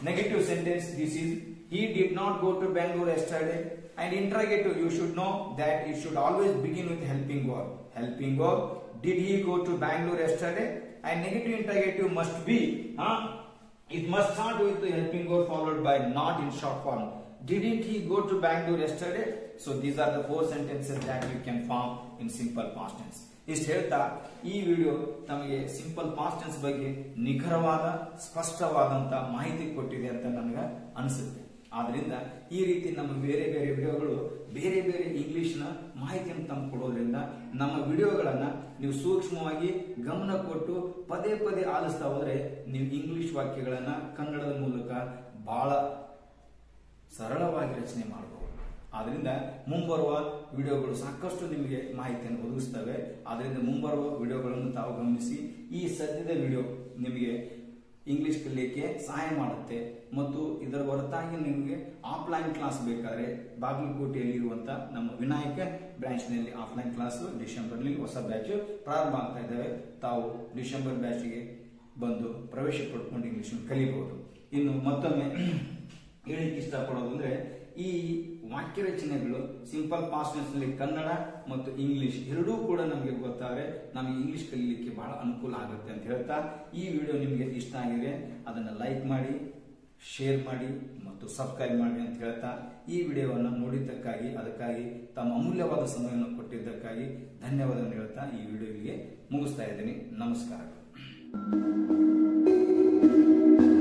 Negative sentence. This is he did not go to Bangalore yesterday. And interrogative, you should know that it should always begin with helping verb. Helping verb. Did he go to Bangalore yesterday? And negative interrogative must be, huh? It must start with the helping verb followed by not in short form. Didn't he go to Bangalore yesterday? So these are the four sentences that you can form in simple past tense. ಇಷ್ಟು ಹೇಳ್ತಾ ಈ video ನಮಗೆ simple past tense ಬಗ್ಗೆ ನಿಖರವಾದ ಸ್ಪಷ್ಟವಾದಂತ ಮಾಹಿತಿ ಕೊಟ್ಟಿದೆ ಅಂತ ನನಗೆ ಅನಿಸುತ್ತೆ ಆದ್ರಿಂದ ಈ ರೀತಿ ನಮ್ಮ ಬೇರೆ ಬೇರೆ ವಿಡಿಯೋಗಳು ಬೇರೆ ಬೇರೆ ಇಂಗ್ಲಿಷ್ನ ಮಾಹಿತಿಯನ್ನು ತಂದು ಕೊಡೋದ್ರಿಂದ ನಮ್ಮ ವಿಡಿಯೋಗಳನ್ನ ನೀವು ಸೂಕ್ಷ್ಮವಾಗಿ ಗಮನ ಕೊಟ್ಟು ಪದೇ ಪದೇ ಆಲಿಸ್ತಾ ಹೋದ್ರೆ ನೀವು ಇಂಗ್ಲಿಷ್ ವಾಕ್ಯಗಳನ್ನ ಕನ್ನಡದ ಮೂಲಕ ಬಹಳ ಸರಳವಾಗಿ ರಚನೆ ಮಾಡಬಹುದು ಆದ್ರಿಂದ ಮುಂಬರುವ ವಿಡಿಯೋಗಳು ಸಾಕಷ್ಟು ನಿಮಗೆ ಮಾಹಿತಿಯನ್ನು ಒದಗಿಸ್ತವೆ ಆದ್ರಿಂದ ಮುಂಬರುವ ವಿಡಿಯೋಗಳನ್ನು ತಾವು ಗಮನಿಸಿ ಈ ಸದ್ಯದ ವಿಡಿಯೋ ನಿಮಗೆ ಇಂಗ್ಲಿಷ್ ಕಲಿಯಕ್ಕೆ ಸಹಾಯ ಮಾಡುತ್ತೆ ಮತ್ತು ಇದರ ಹೊರತಾಗಿ ನಿಮಗೆ ಆಫ್ಲೈನ್ ಕ್ಲಾಸ್ ಬೇಕಾದ್ರೆ ಬಾಗಲಕೋಟೆಯಲ್ಲಿ ಇರುವಂತ ನಮ್ಮ ವಿನಾಯಕ ಬ್ರಾಂಚ್ ನಲ್ಲಿ ಆಫ್ಲೈನ್ ಕ್ಲಾಸ್ ಡಿಸೆಂಬರ್ ನಲ್ಲಿ ಹೊಸ ಬ್ಯಾಚ್ ಪ್ರಾರಂಭ ಆಗ್ತಾ ಇದ್ದಾವೆ ತಾವು ಡಿಸೆಂಬರ್ ಬ್ಯಾಚ್ಗೆ ಬಂದು ಪ್ರವೇಶ ಪಡ್ಕೊಂಡು ಇಂಗ್ಲಿಷ್ ಕಲಿಬಹುದು ಇನ್ನು ಮತ್ತೊಮ್ಮೆ ಹೇಳಿಕ್ಕೆ ಇಷ್ಟಪಡೋದು ಅಂದ್ರೆ ಈ ವಾಕ್ಯ ರಚನೆಗಳು ಸಿಂಪಲ್ ಪಾಸ್ಟ್ ನಲ್ಲಿ ಕನ್ನಡ ಮತ್ತು ಇಂಗ್ಲಿಷ್ ಎರಡೂ ಕೂಡ ನಮಗೆ ಗೊತ್ತಾದ್ರೆ ನಮಗೆ ಇಂಗ್ಲಿಷ್ ಕಲೀಲಿಕ್ಕೆ ಬಹಳ ಅನುಕೂಲ ಆಗುತ್ತೆ ಅಂತ ಹೇಳ್ತಾ ಈ ವಿಡಿಯೋ ನಿಮಗೆ ಇಷ್ಟ ಆಗಿದೆ ಅದನ್ನ ಲೈಕ್ ಮಾಡಿ ಶೇರ್ ಮಾಡಿ ಮತ್ತು ಸಬ್ಸ್ಕ್ರೈಬ್ ಮಾಡಿ ಅಂತ ಹೇಳ್ತಾ ಈ ವಿಡಿಯೋವನ್ನು ನೋಡಿದ್ದಕ್ಕಾಗಿ ಅದಕ್ಕಾಗಿ ತಮ್ಮ ಅಮೂಲ್ಯವಾದ ಸಮಯವನ್ನು ಕೊಟ್ಟಿದ್ದಕ್ಕಾಗಿ ಧನ್ಯವಾದವನ್ನು ಹೇಳ್ತಾ ಈ ವಿಡಿಯೋಗೆ ಮುಗಿಸ್ತಾ ಇದ್ದೀನಿ ನಮಸ್ಕಾರಗಳು